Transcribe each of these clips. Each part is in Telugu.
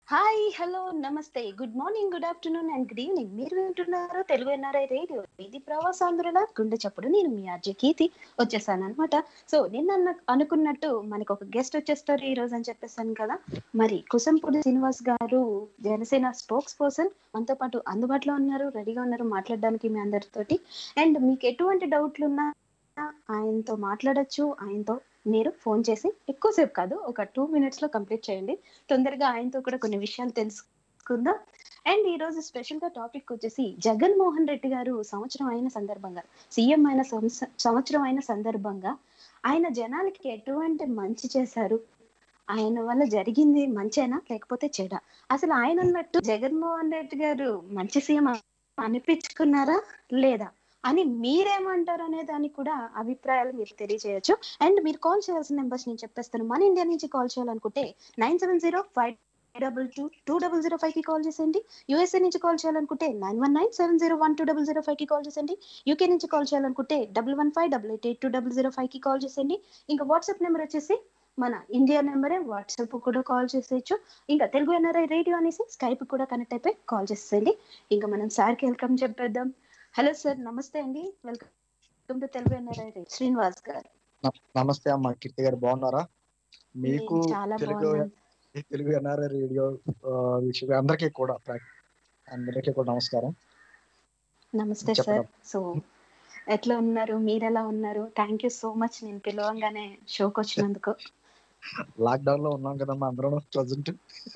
హాయ్ హలో నమస్తే good morning good afternoon and good evening మీరు వింటున్నారు తెలుగు ఎన్ఆర్ఐ రేడియో ఇది ప్రవాసాంధ్రుల గుండె చప్పుడు నేను మీ అర్జ కీర్తి వచ్చేసాను అనమాట సో నిన్న అన్న- అనుకున్నట్టు మనకు ఒక గెస్ట్ వచ్చేస్తారు ఈ రోజు అని చెప్పేసాను కదా మరి కుసంపూడి శ్రీనివాస్ గారు జనసేన స్పోక్స్ పర్సన్ మనతో పాటు అందుబాటులో ఉన్నారు రెడీగా ఉన్నారు మాట్లాడడానికి మీ అందరితోటి అండ్ మీకు ఎటువంటి డౌట్లు ఉన్నా ఆయనతో మాట్లాడొచ్చు ఆయనతో మీరు ఫోన్ చేసి ఎక్కువసేపు కాదు ఒక టూ మినిట్స్ లో కంప్లీట్ చేయండి తొందరగా ఆయనతో కూడా కొన్ని విషయాలు తెలుసుకుందాం అండ్ ఈ రోజు స్పెషల్ గా టాపిక్ వచ్చేసి జగన్మోహన్ రెడ్డి గారు సంవత్సరం అయిన సందర్భంగా సీఎం అయిన సంవత్స- సంవత్సరం అయిన సందర్భంగా ఆయన జనాలకి ఎటువంటి మంచి చేశారు ఆయన వల్ల జరిగింది మంచేనా లేకపోతే చెడ అసలు ఆయన అన్నట్టు జగన్మోహన్ రెడ్డి గారు మంచి సీఎం అనిపించుకున్నారా లేదా అని మీరేమంటారు అనే దానికి కూడా అభిప్రాయాలు మీరు తెలియజేయచ్చు అండ్ మీరు కాల్ చేయాల్సిన నెంబర్స్ నేను చెప్పేస్తాను మన ఇండియా నుంచి కాల్ చేయాలనుకుంటే nine seven zero five double two two double zero five కి కాల్ చేసేయండి యూఎస్ఏ నుంచి కాల్ చేయాలనుకుంటే nine one nine seven zero one two double zero five కి కాల్ చేసేయండి యూకే నుంచి కాల్ చేయాలనుకుంటే double one five double eight eight two double zero five కి కాల్ చేసేయండి ఇంకా వాట్సాప్ నెంబర్ వచ్చేసి మన ఇండియా నెంబరే వాట్సాప్ కూడా కాల్ చేసేయచ్చు ఇంకా తెలుగు ఎన్ఆర్ఐ రేడియో అనేసి స్కైప్ కూడా కనెక్ట్ అయిపోయి కాల్ చేసేయండి ఇంకా మనం సార్కి వెల్కమ్ చెప్పేద్దాం హలో సార్ నమస్తే అండి welcome to Telugu NRI radio Srinivas గారు న- నమస్తే అమ్మ కీర్తి గారు బాగున్నారా మీకు నేను చాలా తెలుగు బాగున్నాను తెలుగు ఎన్ఆర్ఐ రేడియో ఆ, వీక్షకులు అందరికీ కూడా ప్ర- అందరికీ కూడా నమస్కారం నమస్తే సార్ చెప్పండి. సో ఎట్లా ఉన్నారు మీరు ఎలా ఉన్నారు థ్యాంక్ యూ సో మచ్ నేను పిలవంగానే షోకి వచ్చినందుకు లాక్డౌన్ లో ఉన్నాం కదమ్మా అందరం ప్రజెంట్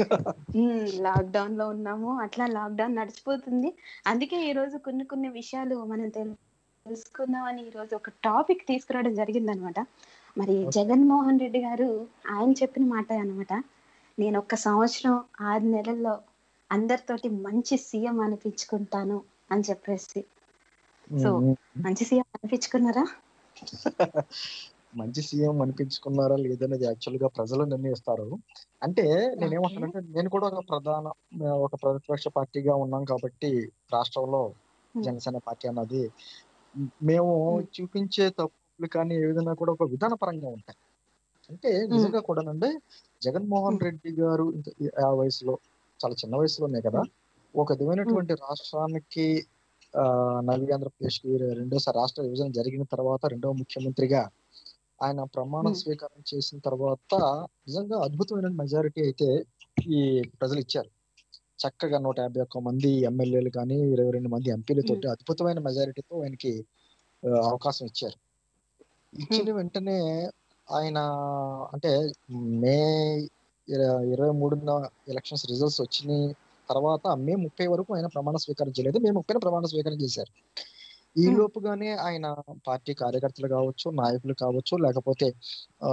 లాక్డౌన్ లో ఉన్నాము అట్లా లాక్డౌన్ నడిచిపోతుంది అందుకే ఈ రోజు కొన్ని కొన్ని విషయాలు మనం తెలు- తెలుసుకుందామని ఈ రోజు ఒక టాపిక్ తీసుకురావడం జరిగింది అనమాట మరి జగన్మోహన్ రెడ్డి గారు ఆయన చెప్పిన మాట అన్నమాట నేను ఒక్క సంవత్సరం ఆరు నెలల్లో అందరితోటి మంచి సీఎం అనిపించుకుంటాను అని చెప్పేసి సో మంచి సీఎం అనిపించుకున్నారా మంచి సీఎం అనిపించుకున్నారా లేదనేది యాక్చువల్ గా ప్రజలు నిర్ణయిస్తారు అంటే నేనేమంటానంటే నేను కూడా ఒక ప్రధాన ఒక ప్రతిపక్ష పార్టీగా ఉన్నాం కాబట్టి రాష్ట్రంలో Hmm. జనసేన పార్టీ అన్నది మేము Hmm. చూపించే తప్పులు కానీ ఏ విధంగా కూడా ఒక విధాన పరంగా ఉంటాయి అంటే నిజంగా కూడానండి జగన్మోహన్ Hmm. రెడ్డి గారు ఇంత ఈ- ఆ వయసులో చాలా చిన్న వయసులోనే కదా ఒక విధమైనటువంటి రాష్ట్రానికి ఆ నవి ఆంధ్రప్రదేశ్ కి రెండోసారి రాష్ట్ర విభజన జరిగిన తర్వాత రెండవ ముఖ్యమంత్రిగా ఆయన ప్రమాణ Hmm. స్వీకారం చేసిన తర్వాత నిజంగా అద్భుతమైన మెజారిటీ అయితే ఈ ప్రజలు ఇచ్చారు చక్కగా నూట యాభై ఒక్క మంది ఎమ్మెల్యేలు కానీ ఇరవై రెండు మంది ఎంపీలతోటి అద్భుతమైన మెజారిటీతో ఆయనకి ఆ, అవకాశం ఇచ్చారు ఇచ్చిన వెంటనే ఆయన అంటే మే ఇర- ఇరవై మూడున ఎలక్షన్స్ రిజల్ట్స్ వచ్చిన తర్వాత మే ముప్పై వరకు ఆయన ప్రమాణ స్వీకారం చేయలేదు మే ముప్పైన ప్రమాణ స్వీకారం చేశారు ఈ Hmm. లోపుగానే ఆయన పార్టీ కార్యకర్తలు కావచ్చు నాయకులు కావచ్చు లేకపోతే ఆ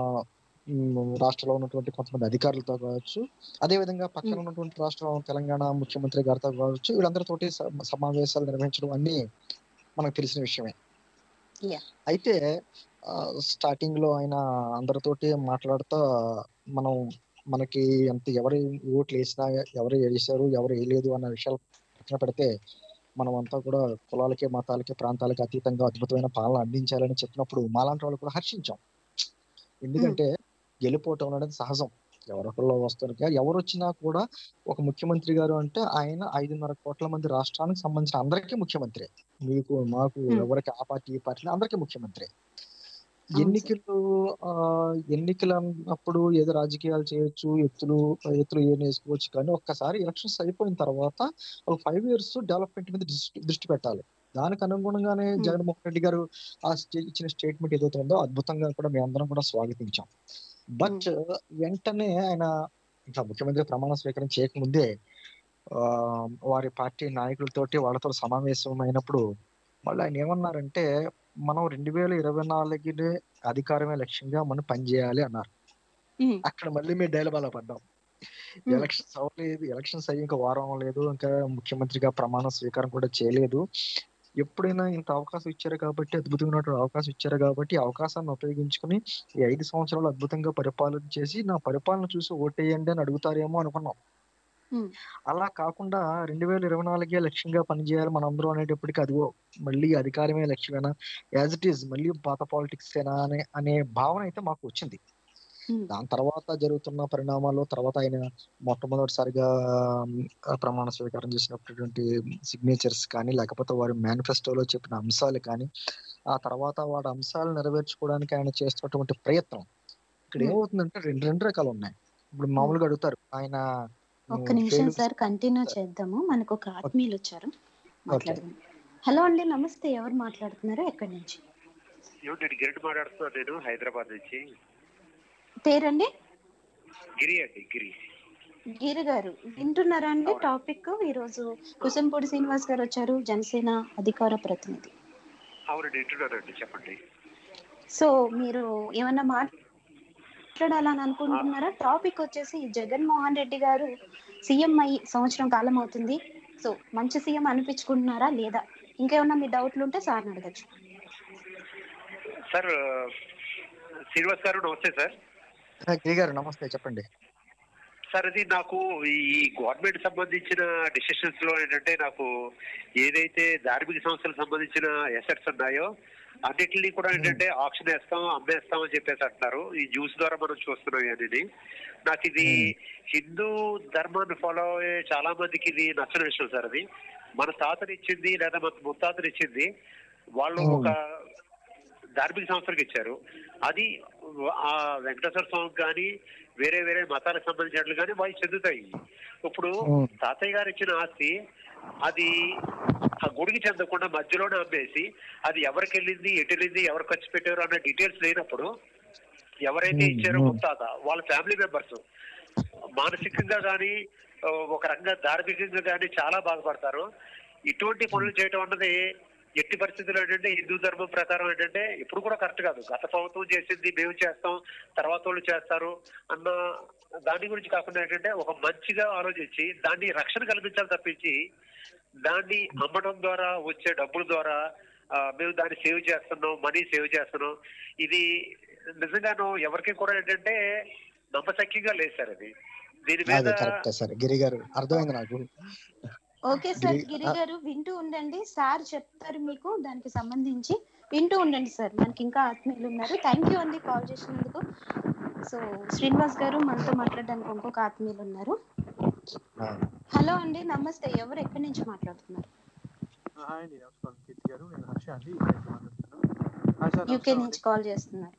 ఉమ్, రాష్ట్రంలో ఉన్నటువంటి కొంతమంది అధికారులతో కావచ్చు అదే విధంగా పక్కన Hmm. ఉన్నటువంటి రాష్ట్రం తెలంగాణ ముఖ్యమంత్రి గారితో కావచ్చు వీళ్ళందరితోటి స- సమావేశాలు నిర్వహించడం అన్ని మనకు తెలిసిన విషయమే Yeah. అయితే స్టార్టింగ్ లో ఆయన అందరితోటి మాట్లాడుతూ మనం మనకి ఎంత ఎవరు ఓట్లు వేసినా ఎవరు వేసారు ఎవరు వేయలేదు అన్న విషయాలు పక్కన పెడితే మనం అంతా కూడా కులాలకి మతాలకి ప్రాంతాలకి అతీతంగా అద్భుతమైన పాలన అందించాలని చెప్పినప్పుడు మాలాంటి వాళ్ళు కూడా హర్షించాం ఎందుకంటే గెలిపోవటం అనేది సహజం ఎవరొకళ్ళు వస్తారు కదా, ఎవరు వచ్చినా కూడా ఒక ముఖ్యమంత్రి గారు అంటే ఆయన ఐదున్నర కోట్ల మంది రాష్ట్రానికి సంబంధించిన అందరికీ ముఖ్యమంత్రి మీకు మాకు Hmm. ఎవరికి ఆ పార్టీ ఈ పార్టీ అందరికీ ముఖ్యమంత్రి సార్. ఎన్నికలు ఆ ఎన్నికలు అన్నప్పుడు ఏదో రాజకీయాలు చేయొచ్చు ఎత్తులు ఎత్తులు ఏం వేసుకోవచ్చు కానీ ఒక్కసారి ఎలక్షన్స్ అయిపోయిన తర్వాత ఒక ఫైవ్ ఇయర్స్ డెవలప్మెంట్ మీద దృష్టి దృష్టి పెట్టాలి దానికి అనుగుణంగానే Hmm. జగన్మోహన్ రెడ్డి గారు ఆ స్టే- ఇచ్చిన స్టేట్మెంట్ ఏదైతే ఉందో అద్భుతంగా కూడా మేము అందరం కూడా స్వాగతించాం బట్ వెంటనే ఆయన ఇంకా ముఖ్యమంత్రి ప్రమాణ స్వీకారం చేయకముందే ఆ వారి పార్టీ నాయకులతోటి వాళ్ళతో సమావేశం అయినప్పుడు మళ్ళీ ఆయన ఏమన్నారంటే మనం రెండు వేల ఇరవై నాలుగునే అధికారమే లక్ష్యంగా మనం పనిచేయాలి అన్నారు Hmm. అక్కడ మళ్ళీ మేము డైలబాలో పడ్డాం Hmm. ఎలక్షన్స్ అవ్వలేదు ఎలక్షన్స్ అయ్యి ఇంకా వారం లేదు ఇంకా ముఖ్యమంత్రిగా ప్రమాణ స్వీకారం కూడా చేయలేదు ఎప్పుడైనా ఇంత అవకాశం ఇచ్చారు కాబట్టి అద్భుతమైనటువంటి అవకాశం ఇచ్చారు కాబట్టి ఈ అవకాశాన్ని ఉపయోగించుకుని ఈ ఐదు సంవత్సరాలు అద్భుతంగా పరిపాలన చేసి నా పరిపాలన చూసి ఓటేయండి అని అడుగుతారేమో అనుకున్నాం Hmm. అలా కాకుండా రెండు వేల ఇరవై నాలుగే లక్ష్యంగా పనిచేయాలి మనందరం అనేటప్పటికీ అదిగో మళ్ళీ అధికారమే లక్ష్యమేనా యాజ్ ఇట్ ఈస్ మళ్ళీ పాత పాలిటిక్స్ ఏనా అనే అనే భావన అయితే మాకు వచ్చింది ఉమ్, దాని తర్వాత జరుగుతున్న పరిణామాలు తర్వాత ఆయన మొట్టమొదటిసారిగా ఆ, ప్రమాణ స్వీకారం చేసినటువంటి సిగ్నేచర్స్ కానీ లేకపోతే వారి మేనిఫెస్టోలో చెప్పిన అంశాలు కానీ ఆ తర్వాత వాడి అంశాలు నెరవేర్చుకోవడానికి ఆయన చేస్తున్నటువంటి ప్రయత్నం ఇక్కడ ఉమ్. ఏమవుతుందంటే రెండు రెండు రకాలు ఉన్నాయి ఇప్పుడు మామూలుగా అడుగుతారు ఆయన ఒక్క ఉమ్, నిమిషం failures- సార్ కంటిన్యూ చేద్దాము మనకు ఒక ఆత్మీయులు వచ్చారు మాట్లాడదాం హలో అండి నమస్తే ఎవరు మాట్లాడుతున్నారు ఎక్కడి నుంచి ఏమిటి నేను గిరిటి మాట్లాడుతున్నాను నేను హైదరాబాద్ నుంచి పేరండి గిరి అండి గిరి గిరి గారు వింటున్నారా అండి టాపిక్ ఈరోజు కుసంపూడి శ్రీనివాస్ గారు వచ్చారు జనసేన అధికార ప్రతినిధి అవునండి వింటున్నానండి చెప్పండి సో మీరు ఏమన్నా మాట్లాడాలని అనుకుంటున్నారా టాపిక్ వచ్చేసి జగన్మోహన్ రెడ్డి గారు సీఎం అయ్యి సంవత్సరం కాలం అవుతుంది సో మంచి సీఎం అనిపించుకుంటున్నారా లేదా ఇంకేమన్నా మీ డౌట్లు ఉంటే సార్ని అడగచ్చు సార్ శ్రీనివాస్ గారు నమస్తే సార్ ఆ, గిరి గారు నమస్తే చెప్పండి సార్ అది నాకు ఈ గవర్నమెంట్ సంబంధించిన డిసిషన్స్ లో ఏంటంటే నాకు ఏదైతే ధార్మిక సంస్థలకు సంబంధించిన ఎసెట్స్ ఉన్నాయో అన్నిటిని కూడా ఏంటంటే ఆప్షన్ వేస్తాం అమ్మేస్తాం అని చెప్పేసి అంటున్నారు ఈ న్యూస్ ద్వారా మనం చూస్తున్నాం అనేది నాకు ఇది హిందూ ధర్మాన్ని ఫాలో అయ్యే చాలా మందికి ఇది నచ్చని విషయం సార్ అది మన తాతని ఇచ్చింది లేదా మన ముత్తాతని ఇచ్చింది వాళ్ళు Hmm. ఒక ధార్మిక సంస్థలకు ఇచ్చారు అది ఆ వెంకటేశ్వర స్వామికి కానీ వేరే వేరే మతాలకు సంబంధించినట్లు కానీ వాళ్ళు చెందుతాయి ఇప్పుడు Hmm. తాతయ్య గారు ఇచ్చిన ఆస్తి అది ఆ గుడికి చెందకుండా మధ్యలోనే అమ్మేసి అది ఎవరికి వెళ్ళింది ఎటు వెళ్ళింది ఎవరు ఖర్చు పెట్టారు అన్న డీటెయిల్స్ లేనప్పుడు ఎవరైతే Hmm, ఇచ్చారో hmm. ముత్తాత వాళ్ళ ఫ్యామిలీ మెంబర్స్ మానసికంగా కానీ ఒక రకంగా ధార్మికంగా కానీ చాలా బాధపడతారు ఇటువంటి పనులు చేయటం అన్నది ఎట్టి పరిస్థితుల్లో ఏంటంటే హిందూ ధర్మం ప్రకారం ఏంటంటే ఇప్పుడు కూడా కరెక్ట్ కాదు గత ప్రభుత్వం చేసింది మేము చేస్తాం తర్వాత వాళ్ళు చేస్తారు అన్న దాని గురించి కాకుండా ఏంటంటే ఒక మంచిగా ఆలోచించి దాన్ని రక్షణ కల్పించాలి తప్పించి దాన్ని అమ్మడం ద్వారా వచ్చే డబ్బుల ద్వారా ఆ, మేము దాన్ని సేవ్ చేస్తున్నాం మనీ సేవ్ చేస్తున్నాం ఇది నిజంగాను ఎవరికి కూడా ఏంటంటే నమ్మశక్యంగా లేదు సార్ అది దీని మీద అదే కరెక్టే సార్ గిరి గారు అర్థమైంది నాకు ఓకే సార్ గిరి- గిరి గారు వింటూ ఉండండి సార్ చెప్తారు మీకు దానికి సంబంధించి వింటూ ఉండండి సార్ మనకి ఇంకా ఆత్మీయులు ఉన్నారు థ్యాంక్ యూ అండి కాల్ చేసినందుకు సో శ్రీనివాస్ గారు మనతో మాట్లాడడానికి ఇంకొక ఆత్మీయులు ఉన్నారు ఆ, హలో అండి నమస్తే ఎవరు ఎక్కడి నుంచి మాట్లాడుతున్నారు హాయ్ అండి నమస్కారం కీర్తి గారు నేను హర్ష అండి యూకే నుంచి మాట్లాడుతున్నాను హాయ్ సార్ యూకే నమస్కారం నుంచి కాల్ చేస్తున్నారు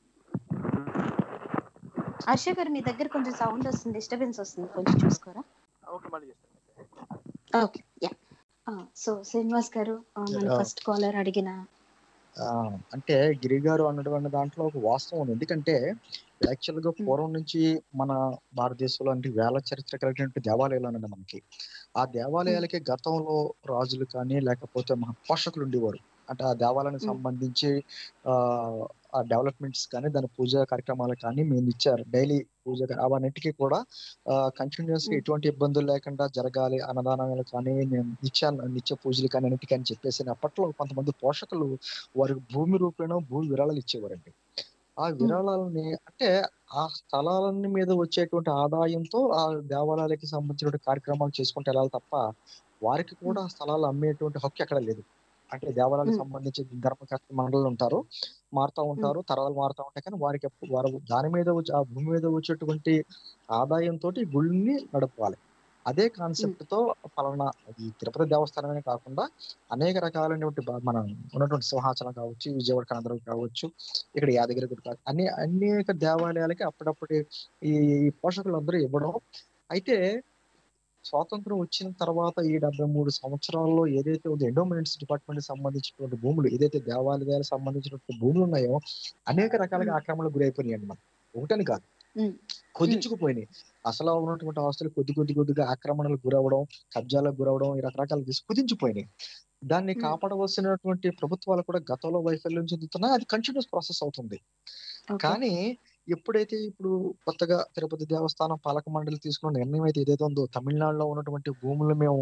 హర్ష గారు మీ దగ్గర కొంచెం సౌండ్ వస్తుంది డిస్టర్బెన్స్ వస్తుంది కొంచెం చూసుకోరా అండి. ఓకే మళ్ళీ చేస్తాను ఓకే యా సో శ్రీనివాస్ గారు ఆ, మన Yeah. ఫస్ట్ కాలర్ అడిగిన ఆ, అంటే గిరి గారు అన్నటువంటి దాంట్లో ఒక వాస్తవం ఉంది ఎందుకంటే యాక్చువల్ గా పూర్వం నుంచి మన భారతదేశంలో అంటే వేల చరిత్ర కలిగినటువంటి దేవాలయాలు ఉన్నాయి మనకి ఆ దేవాలయాలకి గతంలో రాజులు కానీ లేకపోతే మన పోషకులు ఉండేవారు అంటే ఆ దేవాలయానికి Hmm. సంబంధించి ఆ ఆ డెవలప్మెంట్స్ కానీ దాని పూజా కార్యక్రమాలు కానీ మేము ఇచ్చారు డైలీ పూజ కా- అవన్నిటికీ కూడా కంటిన్యూస్ గా Hmm. ఎటువంటి ఇబ్బందులు లేకుండా జరగాలి అన్నదానాలు కానీ నేను నిత్య నిత్య పూజలు కానీ అన్నిటికీ అని చెప్పేసి అప్పట్లో కొంతమంది పోషకులు వారికి భూమి రూపేణ భూ విరాళాలు ఇచ్చేవారండి ఆ విరాళాలని అంటే ఆ స్థలాలన్నీ మీద వచ్చేటువంటి ఆదాయంతో ఆ దేవాలయాలకి సంబంధించిన కార్యక్రమాలు చేసుకుంటూ వెళ్ళాలి తప్ప వారికి కూడా ఆ స్థలాలు అమ్మేటువంటి హక్కు ఎక్కడ లేదు అంటే దేవాలయాలకు Hmm. సంబంధించి ధర్మకర్త మండలి ఉంటారు మారుతా ఉంటారు తరాలు మారుతా ఉంటాయి కానీ వారికి ఎప్పు- వారు దాని మీద వచ్చి ఆ భూమి మీద వచ్చేటువంటి ఆదాయంతో గుళ్ళని నడపాలి అదే కాన్సెప్ట్ తో పలానా ఈ తిరుపతి దేవస్థానమే కాకుండా అనేక రకాలైనటువంటి బా- మనం ఉన్నటువంటి సింహాచలం కావచ్చు విజయవాడ కనదరం కావచ్చు ఇక్కడ యాదగిరి గుడి కావచ్చు అన్ని అనేక దేవాలయాలకి అప్పుడప్పుడు ఈ పోషకులందరూ ఇవ్వడం అయితే స్వాతంత్రం వచ్చిన తర్వాత ఈ డెబ్బై మూడు సంవత్సరాల్లో ఏదైతే ఉంది ఎండోమెంట్స్ డిపార్ట్మెంట్ సంబంధించినటువంటి భూములు ఏదైతే దేవాలయాలకు సంబంధించినటువంటి భూములు ఉన్నాయో అనేక రకాలుగా ఆక్రమణకు గురైపోయినాయి మనం ఒకటని కాదు ఉమ్, కుదించుకుపోయినాయి అసలు ఉన్నటువంటి ఆస్తులు కొద్ది కొద్ది కొద్దిగా ఆక్రమణలకు గురవడం కబ్జాలకు గురవడం ఈ రకరకాల తీసి కుదించిపోయినాయి దాన్ని Hmm. కాపాడవలసినటువంటి ప్రభుత్వాలు కూడా గతంలో వైఫల్యం చెందుతున్నా అది కంటిన్యూస్ ప్రాసెస్ అవుతుంది ఓకే. కానీ ఎప్పుడైతే ఇప్పుడు కొత్తగా తిరుపతి దేవస్థానం పాలక మండలి తీసుకున్న నిర్ణయం అయితే ఏదైతే ఉందో తమిళనాడులో ఉన్నటువంటి భూములు మేము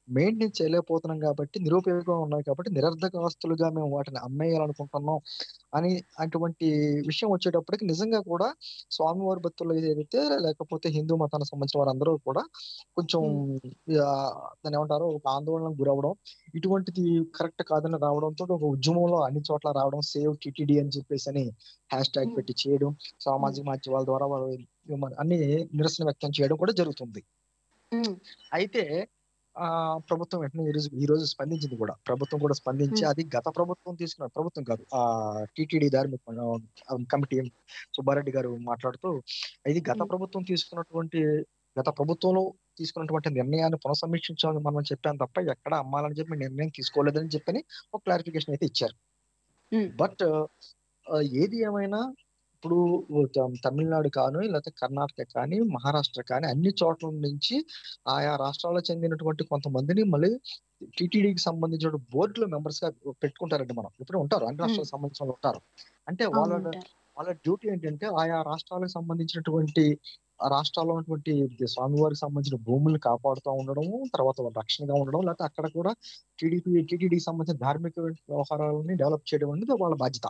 మెయింటెనెన్స్ చేయలేకపోతున్నాం కాబట్టి నిరుపయోగంగా ఉన్నాయి కాబట్టి నిరర్ధక ఆస్తులుగా మేము వాటిని అమ్మేయాలనుకుంటున్నాం అని అటువంటి విషయం వచ్చేటప్పటికి నిజంగా కూడా స్వామివారి భక్తులు ఏదైతే లేకపోతే హిందూ మతానికి సంబంధించిన వారందరూ కూడా కొంచెం ఆ, దాన్ని ఏమంటారు ఒక ఆందోళనకు గురవడం ఇటువంటిది కరెక్ట్ కాదని రావడంతో ఒక ఉద్యమంలో అన్ని చోట్ల రావడం సేవ్ టిటిడి అని చెప్పేసి అని హ్యాష్ ట్యాగ్ Hmm. పెట్టి చేయడం సామాజిక మాధ్యమాల ద్వారా వాళ్ళు మన అన్ని నిరసన వ్యక్తం చేయడం కూడా జరుగుతుంది ఉమ్, అయితే ఆ ప్రభుత్వం వెంటనే ఈ రోజు ఈ రోజు స్పందించింది కూడా ప్రభుత్వం కూడా స్పందించి Hmm. అది గత ప్రభుత్వం తీసుకున్న ప్రభుత్వం కాదు ఆ టిటిడి ధార్మిక ఆ, కమిటీ సుబ్బారెడ్డి గారు మాట్లాడుతూ ఇది గత Hmm. ప్రభుత్వం తీసుకున్నటువంటి గత ప్రభుత్వంలో తీసుకున్నటువంటి నిర్ణయాన్ని పునఃసమీక్షించాలని మనం చెప్పాం తప్ప ఎక్కడ అమ్మాలని చెప్పి నిర్ణయం తీసుకోలేదని చెప్పని ఒక క్లారిఫికేషన్ అయితే ఇచ్చారు ఉమ్, బట్ ఏది ఏమైనా ఇప్పుడు త- తమిళనాడు కానీ లేకపోతే కర్ణాటక కానీ మహారాష్ట్ర కానీ అన్ని చోట్ల నుంచి ఆయా రాష్ట్రాలకు చెందినటువంటి కొంతమందిని మళ్ళీ టీటీడీకి సంబంధించిన బోర్డులో మెంబర్స్ గా పెట్టుకుంటారండి మనం ఇప్పుడు ఉంటారు అన్ని రాష్ట్రాలకు సంబంధించిన వాళ్ళు ఉంటారు అంటే అవును వాళ్ళ ఉంటారు. వాళ్ళ డ్యూటీ ఏంటంటే ఆయా రాష్ట్రాలకు సంబంధించినటువంటి ఆ రాష్ట్రాల్లో ఉన్నటువంటి స్వామివారికి సంబంధించిన భూముల్ని కాపాడుతూ ఉండడము తర్వాత వాళ్ళ రక్షణగా ఉండడం లేకపోతే అక్కడ కూడా టీడీపీ టీటీడీకి సంబంధించిన ధార్మిక వ్యవహారాలని డెవలప్ చేయడం అనేది వాళ్ళ బాధ్యత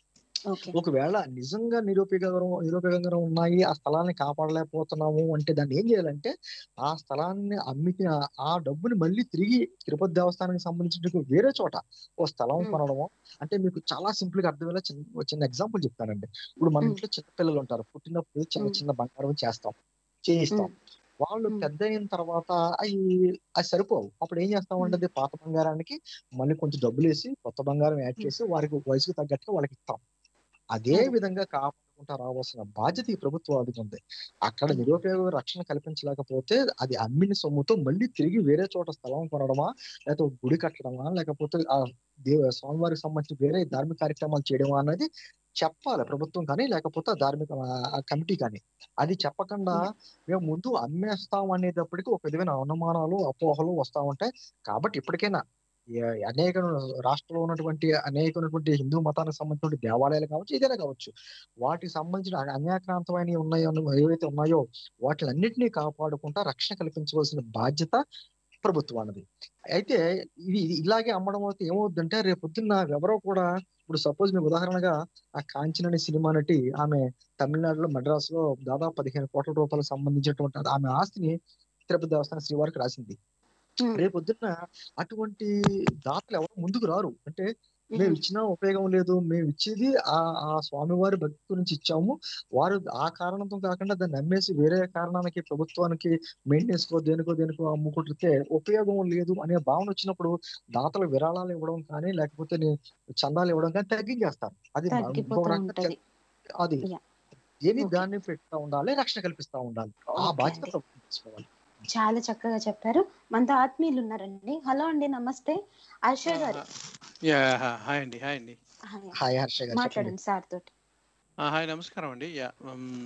ఓకే ఒకవేళ నిజంగా నిరుపయోగం నిరుపయోగంగా ఉన్నాయి ఆ స్థలాన్ని కాపాడలేకపోతున్నాము అంటే దాన్ని ఏం చేయాలంటే ఆ స్థలాన్ని అమ్మితే ఆ- ఆ డబ్బుని మళ్ళీ తిరిగి తిరుపతి దేవస్థానానికి సంబంధించిన వేరే చోట ఓ స్థలం Hmm. కొనడము అంటే మీకు చాలా సింపుల్ గా అర్థమయ్యేలా చిన్న ఒక చిన్న ఎగ్జాంపుల్ చెప్తానండి ఇప్పుడు మన Hmm. ఇంట్లో చిన్న పిల్లలు ఉంటారు పుట్టినప్పుడు చిన్న Hmm. చిన్న బంగారం చేస్తాం చేయిస్తాం వాళ్ళు Hmm. పెద్ద అయిన తర్వాత అవి అది సరిపోవు అప్పుడు ఏం చేస్తాం అంటే అది పాత బంగారానికి మళ్ళీ కొంచెం డబ్బులు వేసి కొత్త బంగారం యాడ్ Hmm. చేసి వారికి వయసుకు తగ్గట్టుగా వాళ్ళకి ఇస్తాం అదే Hmm. విధంగా కాపాడుకుంటా రావాల్సిన బాధ్యత ఈ ప్రభుత్వానికి ఉంది అక్కడ Hmm. నిరుపయోగ రక్షణ కల్పించలేకపోతే అది అమ్మిన సొమ్ముతో మళ్ళీ తిరిగి వేరే చోట స్థలం కొనడమా లేకపోతే ఒక గుడి కట్టడమా లేకపోతే ఆ దేవ స్వామివారికి సంబంధించి వేరే ధార్మిక కార్యక్రమాలు చేయడమా అన్నది చెప్పాలి ప్రభుత్వం కానీ లేకపోతే ఆ ధార్మిక ఆ- ఆ కమిటీ కానీ అది చెప్పకుండా మేము ముందు అమ్మేస్తాం అనేటప్పటికి ఒక విధమైన అనుమానాలు అపోహలు వస్తా ఉంటాయి కాబట్టి ఇప్పటికైనా ఏ- అనేక రాష్ట్రంలో ఉన్నటువంటి అనేకమైనటువంటి హిందూ మతానికి సంబంధించిన దేవాలయాలు కావచ్చు ఏదైనా కావచ్చు వాటికి సంబంధించిన అ- అన్యాక్రాంతమైన ఉన్నాయో ఏవైతే ఉన్నాయో వాటిని అన్నింటినీ కాపాడుకుంటా రక్షణ కల్పించవలసిన బాధ్యత ప్రభుత్వానిది అయితే ఇది ఇది ఇలాగే అమ్మడం అయితే ఏమవుతుందంటే రేపు పొద్దున్న ఎవరో కూడా ఇప్పుడు సపోజ్ మీకు ఉదాహరణగా ఆ కాంచన అనే సినిమా నటి ఆమె తమిళనాడులో మద్రాస్ లో దాదాపు పదిహేను కోట్ల రూపాయలకు సంబంధించినటువంటి ఆమె ఆస్తిని తిరుపతి దేవస్థానం శ్రీవారికి రాసింది Hmm. రేపు పొద్దున్న అటువంటి దాతలు ఎవరు ముందుకు రారు అంటే మేము ఇచ్చినా ఉపయోగం లేదు మేము ఇచ్చేది ఆ ఆ స్వామివారి భక్తి గురించి ఇచ్చాము వారు ఆ కారణంతో కాకుండా దాన్ని నమ్మేసి వేరే కారణానికి ప్రభుత్వానికి మెయింటెనెన్స్ కో దేనికో దేనికో అమ్ముకుంటే ఉపయోగం లేదు అనే భావన వచ్చినప్పుడు దాతలు విరాళాలు ఇవ్వడం కానీ లేకపోతే ని- చందాలు ఇవ్వడం కానీ తగ్గించేస్తారు అది మ- తగ్గిపోతూ ఇంకొక రకంగా ఉంటది అది Yeah. దేని Okay. దాన్ని పెడతా ఉండాలి రక్షణ కల్పిస్తా ఉండాలి ఆ Okay బాధ్యత అండి. ప్రభుత్వం తీసుకోవాలి చాలా చక్కగా చెప్పారు మనతో ఆత్మీయులు ఉన్నారండి హలో అండి నమస్తే హర్ష గారు యా హాయ్ అండి హాయ్ అండి హాయ్. హాయ్ హర్ష గారు చెప్పండి మాట్లాడండి సార్ తోటి ఆ, హాయ్ నమస్కారం అండి యా మ్,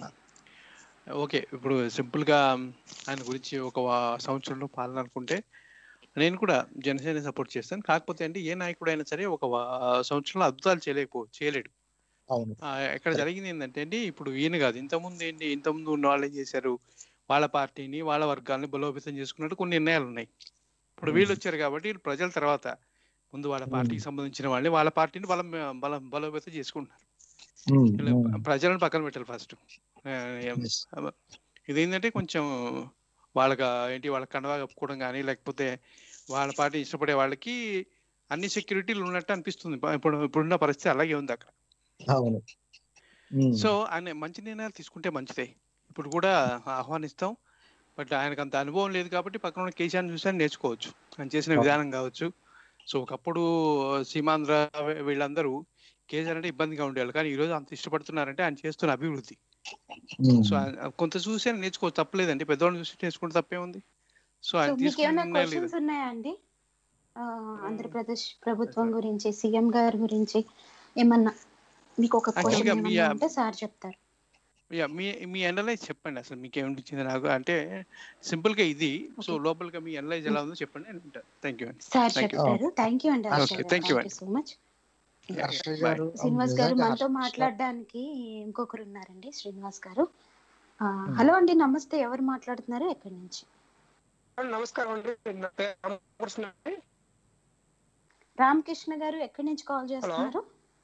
ఓకే ఇప్పుడు సింపుల్గా ఆయన గురించి ఒక వా- సంవత్సరంలో పాలన అనుకుంటే నేను కూడా జనసేన సపోర్ట్ చేస్తాను కాకపోతే అండి ఏ నాయకుడు అయినా సరే ఒక వా- సంవత్సరంలో అద్భుతాలు చేయలేకపో చేయలేడు అవును ఆ, ఇక్కడ జరిగింది ఏంటంటే అండి ఇప్పుడు ఈయన కాదు ఇంతకుముందు ఏంటి ఇంతకుముందు ఉన్న వాళ్ళు ఏం చేశారు వాళ్ళ పార్టీని వాళ్ళ వర్గాల్ని బలోపేతం చేసుకున్నట్టు కొన్ని నిర్ణయాలు ఉన్నాయి ఇప్పుడు వీళ్ళు వచ్చారు కాబట్టి వీళ్ళు ప్రజల తర్వాత ముందు వాళ్ళ పార్టీకి సంబంధించిన వాళ్ళని వాళ్ళ పార్టీని బలం బలం బలోపేతం చేసుకుంటున్నారు ఉమ్, వీళ్ళు ఉమ్. ప్రజలను పక్కన పెట్టాలి ఫస్ట్ Yes. ఇదేంటంటే కొంచెం వాళ్ళకి ఏంటి వాళ్ళ కండవా కప్పుకోవడం కానీ లేకపోతే వాళ్ళ పార్టీ ఇష్టపడే వాళ్ళకి అన్ని సెక్యూరిటీలు ఉన్నట్టు అనిపిస్తుంది ఇప్పుడు ఇప్పుడున్న పరిస్థితి అలాగే ఉంది అక్కడ అవును ఉమ్. సో ఆయన మంచి నిర్ణయాలు తీసుకుంటే మంచిదే ఇప్పుడు కూడా ఆహ్వానిస్తాం బట్ ఆయనకు అంత అనుభవం లేదు కాబట్టి పక్కన ఉన్న కేసీఆర్ చూసి నేర్చుకోవచ్చు ఆయన చేసిన అవును. విధానం కావచ్చు సో ఒకప్పుడు సీమాంధ్ర వీళ్ళందరూ కేసీఆర్ అంటే ఇబ్బందిగా ఉండేవాళ్ళు కానీ ఈ రోజు అంత ఇష్టపడుతున్నారంటే ఆయన చేస్తున్న అభివృద్ధి ఉమ్. సో ఆయన కొంత చూసి ఆయన నేర్చుకోవచ్చు తప్పలేదండి పెద్దవాళ్ళని చూసి నేర్చుకుంటే తప్పే ఉంది సో సో ఆయన మీకు తీసుకున్న ఏమైనా నిర్ణయాలు ఇది. క్వశ్చన్స్ ఉన్నాయా అండి ఆ, ఆంధ్రప్రదేశ్ ప్రభుత్వం గురించి సీఎం గారి గురించి ఏమన్నా మీకు ఒక Actually క్వశ్చన్ గా మీ- ఏమన్నా ఉంటే సార్ చెప్తారు యా మీ మీ అనలైజ్ చెప్పండి అసలు మీకు ఏమనిపించింది నాకు అంటే సింపుల్ గా ఇది సో Okay. లోపలిగా మీ అనలైజ్ ఎలా ఉందో చెప్పండి నేను వింటాను థ్యాంక్ యూ అండి సార్ Thank you. చెప్తారు థ్యాంక్ యూ అండి Okay, హర్ష గారు thank you, thank you so much Harsha Bye. గారు శ్రీనివాస్ గారు నిజంగా మనతో హర్ష- మాట్లాడడానికి ఇంకొకరు ఉన్నారండి శ్రీనివాస్ గారు ఆ, Hmm. హలో అండి నమస్తే ఎవరు మాట్లాడుతున్నారు ఎక్కడి నుంచి నమస్కారం అండి నా పేరు రామకృష్ణ అండి రామకృష్ణ గారు ఎక్కడి నుంచి కాల్ చేస్తున్నారు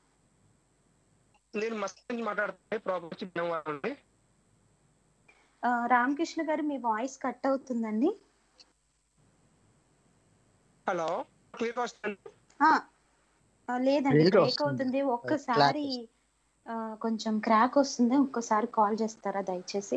నేను మస్త్ నుంచి మాట్లాడుతున్నాను ప్రాపర్టీ భీమవరం అండి ఆ, రామకృష్ణ గారు మీ వాయిస్ కట్ అవుతుందండి హలో క్లియర్ వస్తుంది ఆ, ఆ, లేదండి Clear బ్రేక్ వస్తుంది. అవుతుంది ఒక్కసారి ఆ, కొంచెం క్రాక్ వస్తుంది ఒక్కసారి కాల్ చేస్తారా దయచేసి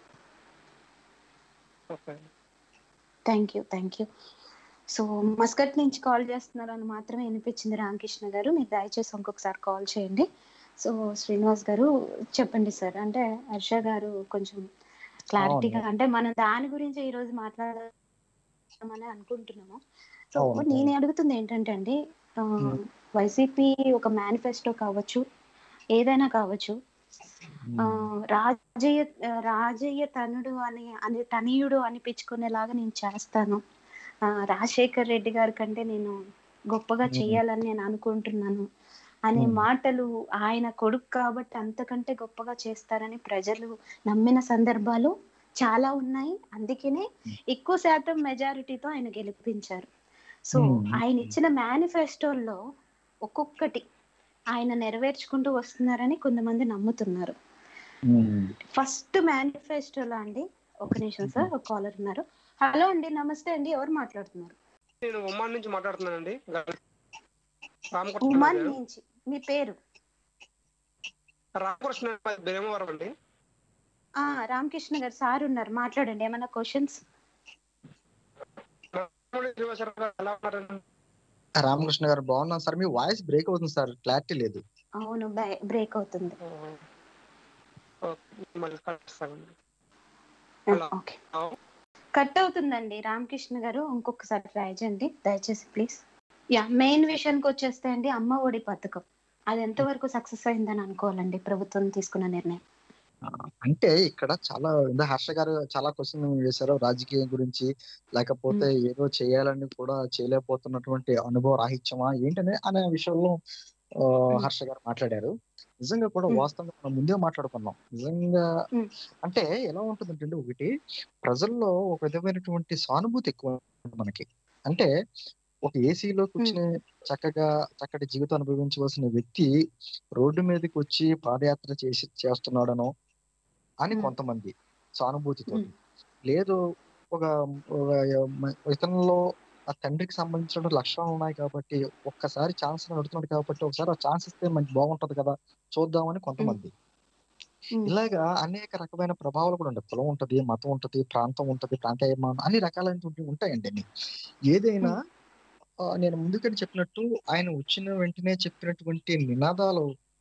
okay thank you thank you so Muscat నుంచి కాల్ చేస్తున్నారు అని మాత్రమే వినిపించింది రామకృష్ణ గారు మీరు దయచేసి ఇంకొకసారి కాల్ చేయండి సో శ్రీనివాస్ గారు చెప్పండి సార్ అంటే హర్ష గారు కొంచెం క్లారిటీగా అంటే మనం దాని గురించి ఈ రోజు మాట్లాడదామని అనుకుంటున్నాము సో అవును. నేను అడుగుతుంది ఏంటంటే అండి ఆ, వైసీపీ ఒక మేనిఫెస్టో కావచ్చు ఏదైనా కావచ్చు ఆ, రాజయ్య రాజయ్య తనుడు అని అని తనయుడు అనిపించుకునేలాగా నేను చేస్తాను ఆ, రాజశేఖర్ రెడ్డి గారి కంటే నేను గొప్పగా Hmm. చేయాలని నేను అనుకుంటున్నాను అనే Hmm. మాటలు ఆయన కొడుకు కాబట్టి అంతకంటే గొప్పగా చేస్తారని ప్రజలు నమ్మిన సందర్భాలు చాలా ఉన్నాయి అందుకనే ఎక్కువ శాతం మెజారిటీతో ఆయన గెలిపించారు సో Hmm. ఆయన ఇచ్చిన మేనిఫెస్టోల్లో ఒక్కొక్కటి ఆయన నెరవేర్చుకుంటూ వస్తున్నారని కొంతమంది నమ్ముతున్నారు ఫస్ట్ మేనిఫెస్టోలో అండి ఒక నిమిషం సార్ ఒక కాలర్ ఉన్నారు హలో అండి నమస్తే అండి ఎవరు మాట్లాడుతున్నారు నేను ఉమ్మాన్ నుంచి మాట్లాడుతున్నానండి రామకృష్ణ ఉమాన్ గారు. నుంచి మీ పేరు రామకృష్ణ భీమవరం అండి ఆ రామకృష్ణ గారు సార్ ఉన్నారు మాట్లాడండి ఏమైనా క్వశ్చన్స్ రామకృష్ణ శ్రీనివాసరావు గారు ఎలా ఉన్నారండి రామకృష్ణ గారు బాగున్నాం సార్ మీ వాయిస్ బ్రేక్ అవుతుంది సార్ క్లారిటీ లేదు అవును బ్రేక్ అవుతుంది ఓకే, మళ్ళీ కలుస్తామండి హలో. ఓకే కట్ అవుతుందండి రామకృష్ణ గారు ఇంకొకసారి ట్రై చేయండి దయచేసి ప్లీజ్ యా మెయిన్ విషయానికి వచ్చేస్తే అండి అమ్మ ఒడి పథకం అది ఎంతవరకు సక్సెస్ అయిందని అనుకోవాలండి ప్రభుత్వం తీసుకున్న నిర్ణయం అంటే ఇక్కడ చాలా ఇందా హర్ష గారు చాలా క్వశ్చన్ వేశారు రాజకీయం గురించి లేకపోతే ఏదో చేయాలని కూడా చేయలేకపోతున్నటువంటి అనుభవ రాహిత్యమా ఏంటనే అనే విషయంలో ఆ, హర్ష గారు మాట్లాడారు నిజంగా కూడా మ్మ్. వాస్తవంగా మనం ముందే మాట్లాడుకున్నాం నిజంగా మ్మ్. అంటే అంటే ఎలా ఉంటుందంటే ఒకటి ప్రజల్లో ఒక విధమైనటువంటి సానుభూతి ఎక్కువ ఉంటుంది మనకి అంటే ఒక ఏసీలో కూర్చుని చక్కగా చక్కటి జీవితం అనుభవించవలసిన వ్యక్తి రోడ్డు మీదకి వచ్చి పాదయాత్ర చేసి చేస్తున్నాడనో అని మ్మ్. కొంతమంది సానుభూతితో మ్మ్. లేదు ఒక ఒక మ- ఇతనిలో ఆ తండ్రికి సంబంధించిన లక్షణాలు ఉన్నాయి కాబట్టి ఒక్కసారి ఛాన్స్ నడుతున్నాడు కాబట్టి ఒకసారి ఆ ఛాన్స్ ఇస్తే మనకి బాగుంటది కదా చూద్దామని కొంతమంది మ్మ్. ఇలాగా అనేక రకమైన ప్రభావాలు కూడా ఉంటాయి కులం ఉంటది మతం ఉంటది ప్రాంతం ఉంటది ప్రాంతీయమానం అన్ని రకాలైనటువంటి ఉంటాయండి అన్ని ఏదైనా ఆ, నేను ముందుకని చెప్పినట్టు ఆయన వచ్చిన వెంటనే చెప్పినటువంటి నినాదాలు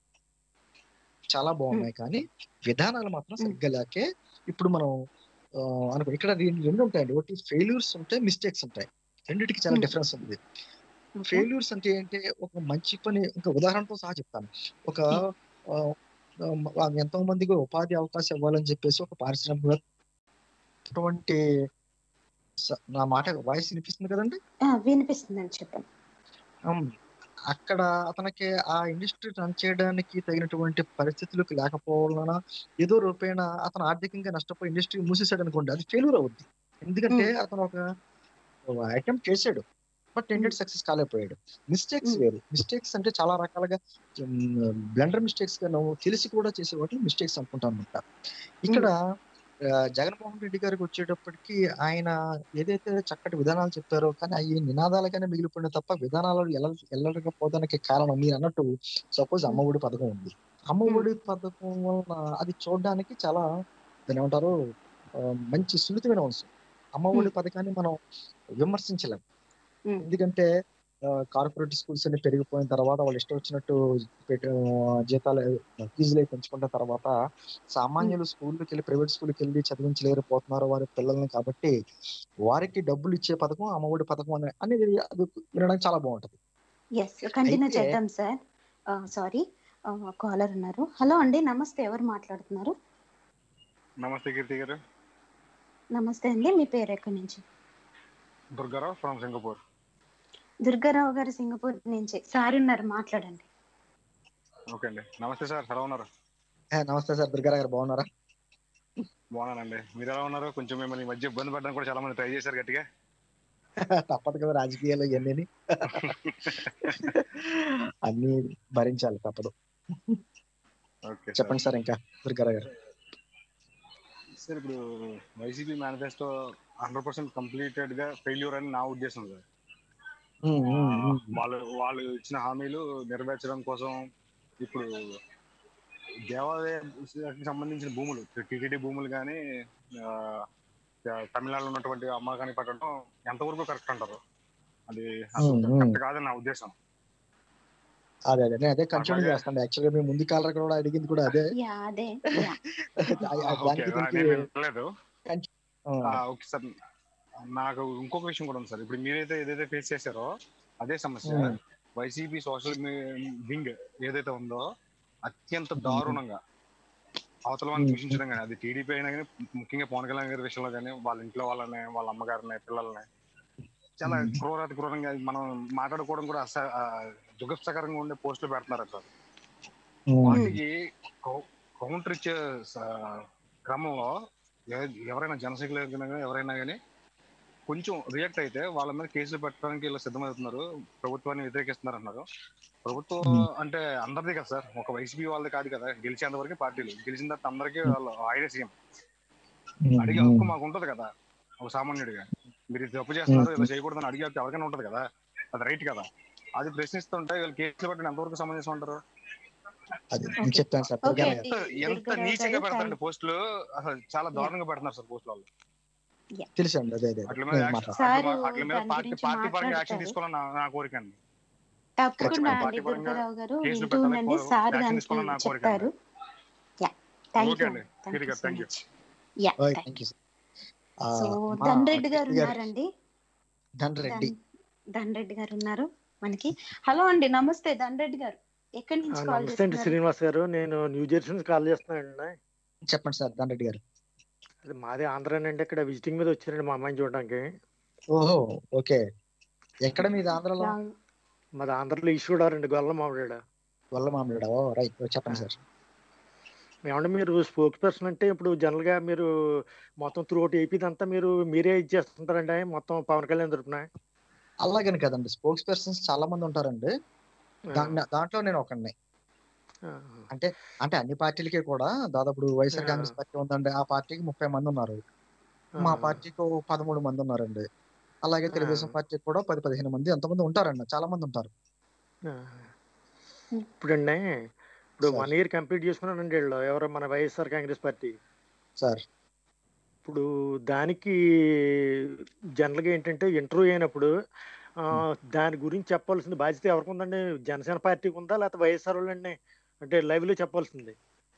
చాలా బాగున్నాయి కానీ విధానాలు మాత్రం సరిగ్గా లేకే ఇప్పుడు మనం ఆ, అనుకో ఇక్కడ రెండు రెండు ఉంటాయండి ఒకటి ఫెయిల్యూర్స్ ఉంటాయి మిస్టేక్స్ ఉంటాయి రెండిటికి చాలా Hmm. డిఫరెన్స్ ఉంది ఓకే. ఫెయిల్యూర్స్ అంటే ఏంటి ఒక మంచి పని ఇంకా ఉదాహరణతో సహా చెప్తాను ఒక ఆ, ఆ, ఎంతో మందికి ఉపాధి అవకాశం ఇవ్వాలని చెప్పేసి ఒక పారిశ్రామిక అటువంటి స- నా మాట వాయిస్ వినిపిస్తుంది కదండి ఆ, వినిపిస్తుందండి చెప్పండి ఉమ్, అక్కడ అతనికి ఆ ఇండస్ట్రీ రన్ చేయడానికి తగినటువంటి పరిస్థితులకు లేకపోవడం వలన ఏదో రూపేణ అతను ఆర్థికంగా నష్టపోయి ఇండస్ట్రీ మూసేసాడు అనుకోండి అది ఫెయిల్యూర్ అవుద్ది ఎందుకంటే అతను ఒక అటెంప్ట్ చేశాడు బట్ ఎండెడ్ సక్సెస్ కాలేకపోయాడు మిస్టేక్స్ Mm. వేరు మిస్టేక్స్ అంటే చాలా రకాలుగా బ్లండర్ మిస్టేక్స్ గా నువ్వు తెలిసి కూడా చేసే వాటిని మిస్టేక్స్ అనుకుంటాను అనమాట ఇక్కడ ఆ, జగన్మోహన్ రెడ్డి గారికి వచ్చేటప్పటికి ఆయన ఏదైతే చక్కటి విధానాలు చెప్పారో కానీ అవి నినాదాలుగానే మిగిలిపోయిన తప్ప విధానాలు ఎల్ల ఎల్లకపోవడానికి కారణం మీరు అన్నట్టు సపోజ్ అమ్మఒడి పథకం ఉంది అమ్మఒడి పథకం వలన అది చూడడానికి చాలా దాని ఏమంటారు ఆ, మంచి సున్నితమైన అంశం అమ్మఒడి పథకాన్ని మనం విమర్శించలేం ఉమ్, ఎందుకంటే కార్పొరేట్ స్కూల్స్ అన్ని పెరిగిపోయిన తర్వాత వాళ్ళు ఇష్టం వచ్చినట్టు పెట్ట- ఆ, జీతాలు ఫీజులు అవి పెంచుకున్న తర్వాత సామాన్యులు స్కూల్కి వెళ్ళి ప్రైవేట్ స్కూల్కి వెళ్ళి చదివించలేకపోతున్నారు వారి పిల్లల్ని కాబట్టి వారికి డబ్బులు ఇచ్చే పథకం అమ్మఒడి పథకం అనే అనేది అది వినడానికి చాలా బాగుంటది ఎస్ కంటిన్యూ అయితే- చేద్దాం సార్ సారీ కాలర్ ఉన్నారు హలో అండి నమస్తే ఎవరు మాట్లాడుతున్నారు నమస్తే కీర్తి గారు నమస్తే అండి మీ పేరు ఎక్కడి నుంచి దుర్గారావు ఫ్రమ్ సింగపూర్ దుర్గారావు గారు సింగపూర్ నుంచి సార్ ఉన్నారు మాట్లాడండి ఓకే అండి నమస్తే సార్ ఎలా ఉన్నారు ఆ, నమస్తే సార్ దుర్గారావు గారు బాగున్నారా బాగున్నానండి మీరు ఎలా ఉన్నారు కొంచెం మిమ్మల్ని ఈ మధ్య ఇబ్బంది పడడానికి కూడా చాలా మంది ట్రై చేశారు గట్టిగా తప్పదు కదా రాజకీయాలు ఇవన్నీ అన్ని భరించాలి తప్పదు ఓకే సార్ చెప్పండి సార్ ఇంకా దుర్గారావు గారు సార్ ఇప్పుడు YCP manifesto hundred percent completed గా ఫెయిల్యూర్ అని నా ఉద్దేశం సార్ ఉమ్, ఉమ్, ఉమ్. వాళ్ళు వాళ్ళు ఇచ్చిన హామీలు నెరవేర్చడం కోసం ఇప్పుడు దేవాలయానికి సంబంధించిన భూములు టీటీడీ భూములు కానీ తమిళనాడులో ఉన్నటువంటి అమ్మకాన్ని పట్టడం ఎంతవరకు కరెక్ట్ అంటారు అది అసలు ఉమ్, ఉమ్. కరెక్ట్ కాదని నా ఉద్దేశం అదే అదే నేను అదే కంటిన్యూ అట్లాగే. చేస్తాను యాక్చువల్గా మేము ముందు కాలర్ కూడా అడిగింది కూడా అదే యా అదే యా ఆ- ఆ ఓకే దానికి దీనికి నేను వినలేదు ఆ, ఓకే సార్ నాకు ఇంకొక విషయం కూడా ఉంది సార్ ఇప్పుడు మీరైతే ఏదైతే ఫేస్ చేశారో అదే సమస్య ఉమ్. వైసీపీ సోషల్ వింగ్ ఏదైతే ఉందో అత్యంత దారుణంగా అవతల వాళ్ళని ఉమ్. దూషించడం కానీ అది టీడీపీ అయినా కానీ ముఖ్యంగా పవన్ కళ్యాణ్ గారి విషయంలో కానీ వాళ్ళ ఇంట్లో వాళ్ళని వాళ్ళ అమ్మగారిని పిల్లల్ని చాలా ఉమ్. క్రూరాతి క్రూరంగా మనం మాట్లాడుకోవడం కూడా అస ఆ, జుగుప్సకరంగా ఉండే పోస్టులు పెడుతున్నారు సార్ ఉమ్, వాటికి కౌ- కౌంటర్ ఇచ్చే స- క్రమంలో ఎ- ఎవరైనా జనసైకులు కానీ ఎవరైనా కానీ కొంచెం రియాక్ట్ అయితే వాళ్ళ మీద కేసులు పెట్టడానికి ఇలా సిద్ధమవుతున్నారు ప్రభుత్వాన్ని వ్యతిరేకిస్తున్నారు అన్నారు ప్రభుత్వం Hmm. అంటే అందరిది కదా సార్ ఒక వైసీపీ వాళ్ళది కాదు కదా గెలిచేంత వరకు పార్టీలు గెలిచిన తర్వాత అందరికీ వాళ్ళు ఆయనే సీఎం ఉమ్, అడిగే ఉమ్. హక్కు మాకు ఉంటది కదా ఒక సామాన్యుడిగా మీరు ఇది తప్పు చేస్తున్నారు ఇలా చేయకూడదని అడిగే హక్కు ఎవరికైనా ఉంటది కదా అది రైట్ కదా అది ప్రశ్నిస్తుంటే వీళ్ళు కేసులు పెట్టిన ఎంతవరకు సమంజసం ఉంటారు అది నేను చెప్తాను సార్ ఓకే దుర్గారావు గారు. అండి ఎంత దుర్గారావు నీచంగా గారు పెడతారండి పోస్టులు అసలు చాలా దారుణంగా పెడుతున్నారు సార్ పోస్టులు వాళ్ళు తెలుసండి అదే అదే అట్ల నేను మీద యాక్షన్- మాట్లాడతాను సార్ అట్ల మీద- అట్ల మీద దాని పార్టీ గురించి పార్టీ పరంగా యాక్షన్ మాట్లాడతారు. తీసుకోవాలని నా- నా కోరిక అండి తప్పకుండా ఖచ్చితంగా అండి పార్టీ పరంగా దుర్గారావు గారు కేసులు వింటూ పెట్టాలని ఉండండి కో- సార్ యాక్షన్ దానికి తీసుకోవాలని నా కోరిక చెప్తారు యా థ్యాంక్ ఓకే యూ అండి. థ్యాంక్ యూ కీర్తి గారు, so thank you. Much yeah ఓయ్, థ్యాంక్ thank you, sir. ఆ, సో మా ధన్ రెడ్డి గారు కీర్తి గారు, ఉన్నారండి ధన్ రెడ్డి ధన్ ధన్ రెడ్డి గారు ఉన్నారు మనకి హలో అండి నమస్తే ధన్ రెడ్డి గారు ఎక్కడి ఆ, నుంచి కాల్ నమస్తే అండి చేస్తున్నారు శ్రీనివాస్ గారు నేను న్యూ జెర్సీ నుంచి కాల్ చేస్తున్నానండి చెప్పండి సార్ ధన్ రెడ్డి గారు అది మాది ఆంధ్రానండి ఇక్కడ విజిటింగ్ మీద వచ్చానండి మా అమ్మాయిని చూడడానికి ఓహో ఓకే ఎక్కడ మీది ఆంధ్రలో రావు. మాది ఆంధ్రలో ఈశ్వడారండి గొల్ల మామిడాడ వల్ల మామిడి ఓ రైట్ చెప్పండి సార్ ఏమంటే మీరు స్పోక్స్ పర్సన్ అంటే ఇప్పుడు జనరల్ గా మీరు మొత్తం త్రూ అవుట్ ఏపీ అంతా మీరు మీరే ఇచ్చేస్తుంటారండి మొత్తం పవన్ కళ్యాణ్ తరపున అలాగని కదండి స్పోక్స్ పర్సన్స్ చాలా మంది ఉంటారండి దాన్ని- దాంట్లో నేను ఒకడిని ఆ, అంటే అంటే అన్ని పార్టీలకి కూడా దాదాపు ఇప్పుడు వైఎస్ఆర్ ఆ. కాంగ్రెస్ పార్టీ ఉందండి ఆ పార్టీకి ముప్పై మంది ఉన్నారు ఆ, మా పార్టీకి ఓ పదమూడు మంది ఉన్నారండి అలాగే తెలుగుదేశం ఆ. పార్టీకి కూడా పది పదిహేను మంది ఎంతమంది ఉంటారండి చాలా మంది ఉంటారు ఆ. ఇప్పుడండి ఇప్పుడు సార్. వన్ ఇయర్ కంప్లీట్ చేసుకున్నానండి వీళ్ళు ఎవరు మన వైఎస్ఆర్ కాంగ్రెస్ పార్టీ సార్ ఇప్పుడు దానికి జనరల్గా ఏంటంటే ఇంటర్వ్యూ అయినప్పుడు ఆ, దాని గురించి చెప్పాల్సిన బాధ్యత ఎవరికి ఉందండి జనసేన పార్టీకి ఉందా లేకపోతే వైఎస్ఆర్ వాళ్ళండి అంటే లైవ్ లో చెప్పాల్సింది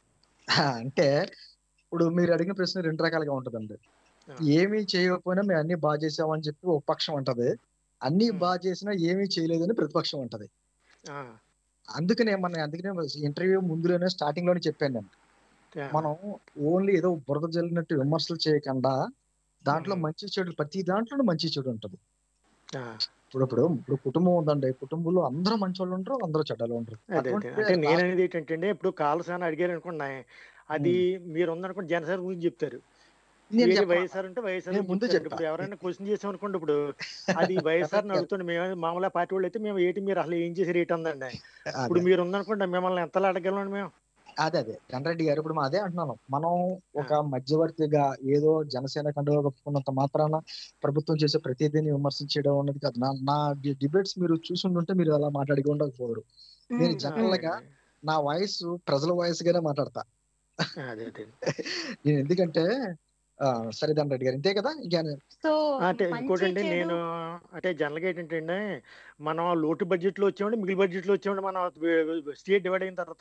అంటే ఇప్పుడు మీరు అడిగిన ప్రశ్న రెండు రకాలుగా ఉంటదండి ఆ. ఏమీ చేయకపోయినా మేము అన్ని బాగా చేసామని చెప్పి ఒక పక్షం ఉంటది అన్ని ఉమ్. బాగా చేసినా ఏమీ చేయలేదని ప్రతిపక్షం ఉంటది ఆ, అందుకనే మన అందుకనే ఇంటర్వ్యూ ముందులోనే స్టార్టింగ్ లోనే చెప్పాను నేను ఆ, మనం ఓన్లీ ఏదో బురద జల్లినట్టు విమర్శలు చేయకుండా దాంట్లో ఉమ్. మంచి చెడు ప్రతి దాంట్లో మంచి చెడు ఉంటది ఆ, ఇప్పుడు ఇప్పుడు ఇప్పుడు కుటుంబం ఉందండి కుటుంబంలో అందరూ మంచి వాళ్ళు ఉంటారు అందరూ చెడ్డలు ఉంటారు అదే అదే అటువంటిదే అంటే నేను last- అనేది ఏంటంటే ఇప్పుడు కాలసాన అడిగారు అనుకోండి అది మీరు ఉందనుకోండి జనసేన గురించి చెప్తారు నేను ఏది చెప్పాలా? వైఎస్ఆర్ అంటే వైఎస్ఆర్ నేను గురించి ముందు చెప్తారు. చెప్తా. ఇప్పుడు ఎవరైనా క్వశ్చన్ చేసాం అనుకోండి ఇప్పుడు అది వైఎస్ఆర్ అడుగుతుంది మేము మామూలుగా పార్టీ వాళ్ళు అయితే మేము ఏంటి మీరు అసలు ఏం చేసి రేట్ ఉందండి ఇప్పుడు అదే మీరు ఉందనుకోండి మిమ్మల్ని ఎంతలా అడగలం మేము అదే అదే కన్రెడ్డి గారు ఇప్పుడు మనం అదే అంటున్నాను మనం ఒక మధ్యవర్తిగా ఏదో జనసేన కండువా కప్పుకున్నంత మాత్రాన ప్రభుత్వం చేసే ప్రతిదీని విమర్శించడం అన్నది కాదు నా నా డిబేట్స్ మీరు చూసుంటుంటే మీరు అలా మాట్లాడి ఉండకపోరు నేను ఉమ్. జనరల్ గా నా వాయిస్ ప్రజల వాయిస్ గానే మాట్లాడతా అదే అదే నేను ఎందుకంటే ఆ, సరే దాని రెడ్డి గారు ఇంతే కదా ఇంకా సో అంటే మంచి ఇంకోటండి చెడు నేను అంటే జనరల్ గా ఏంటంటే మనం లోటు బడ్జెట్ లో వచ్చామండి మిగిలి బడ్జెట్ లో వచ్చామండి మనం స్టేట్ డివైడ్ అయిన తర్వాత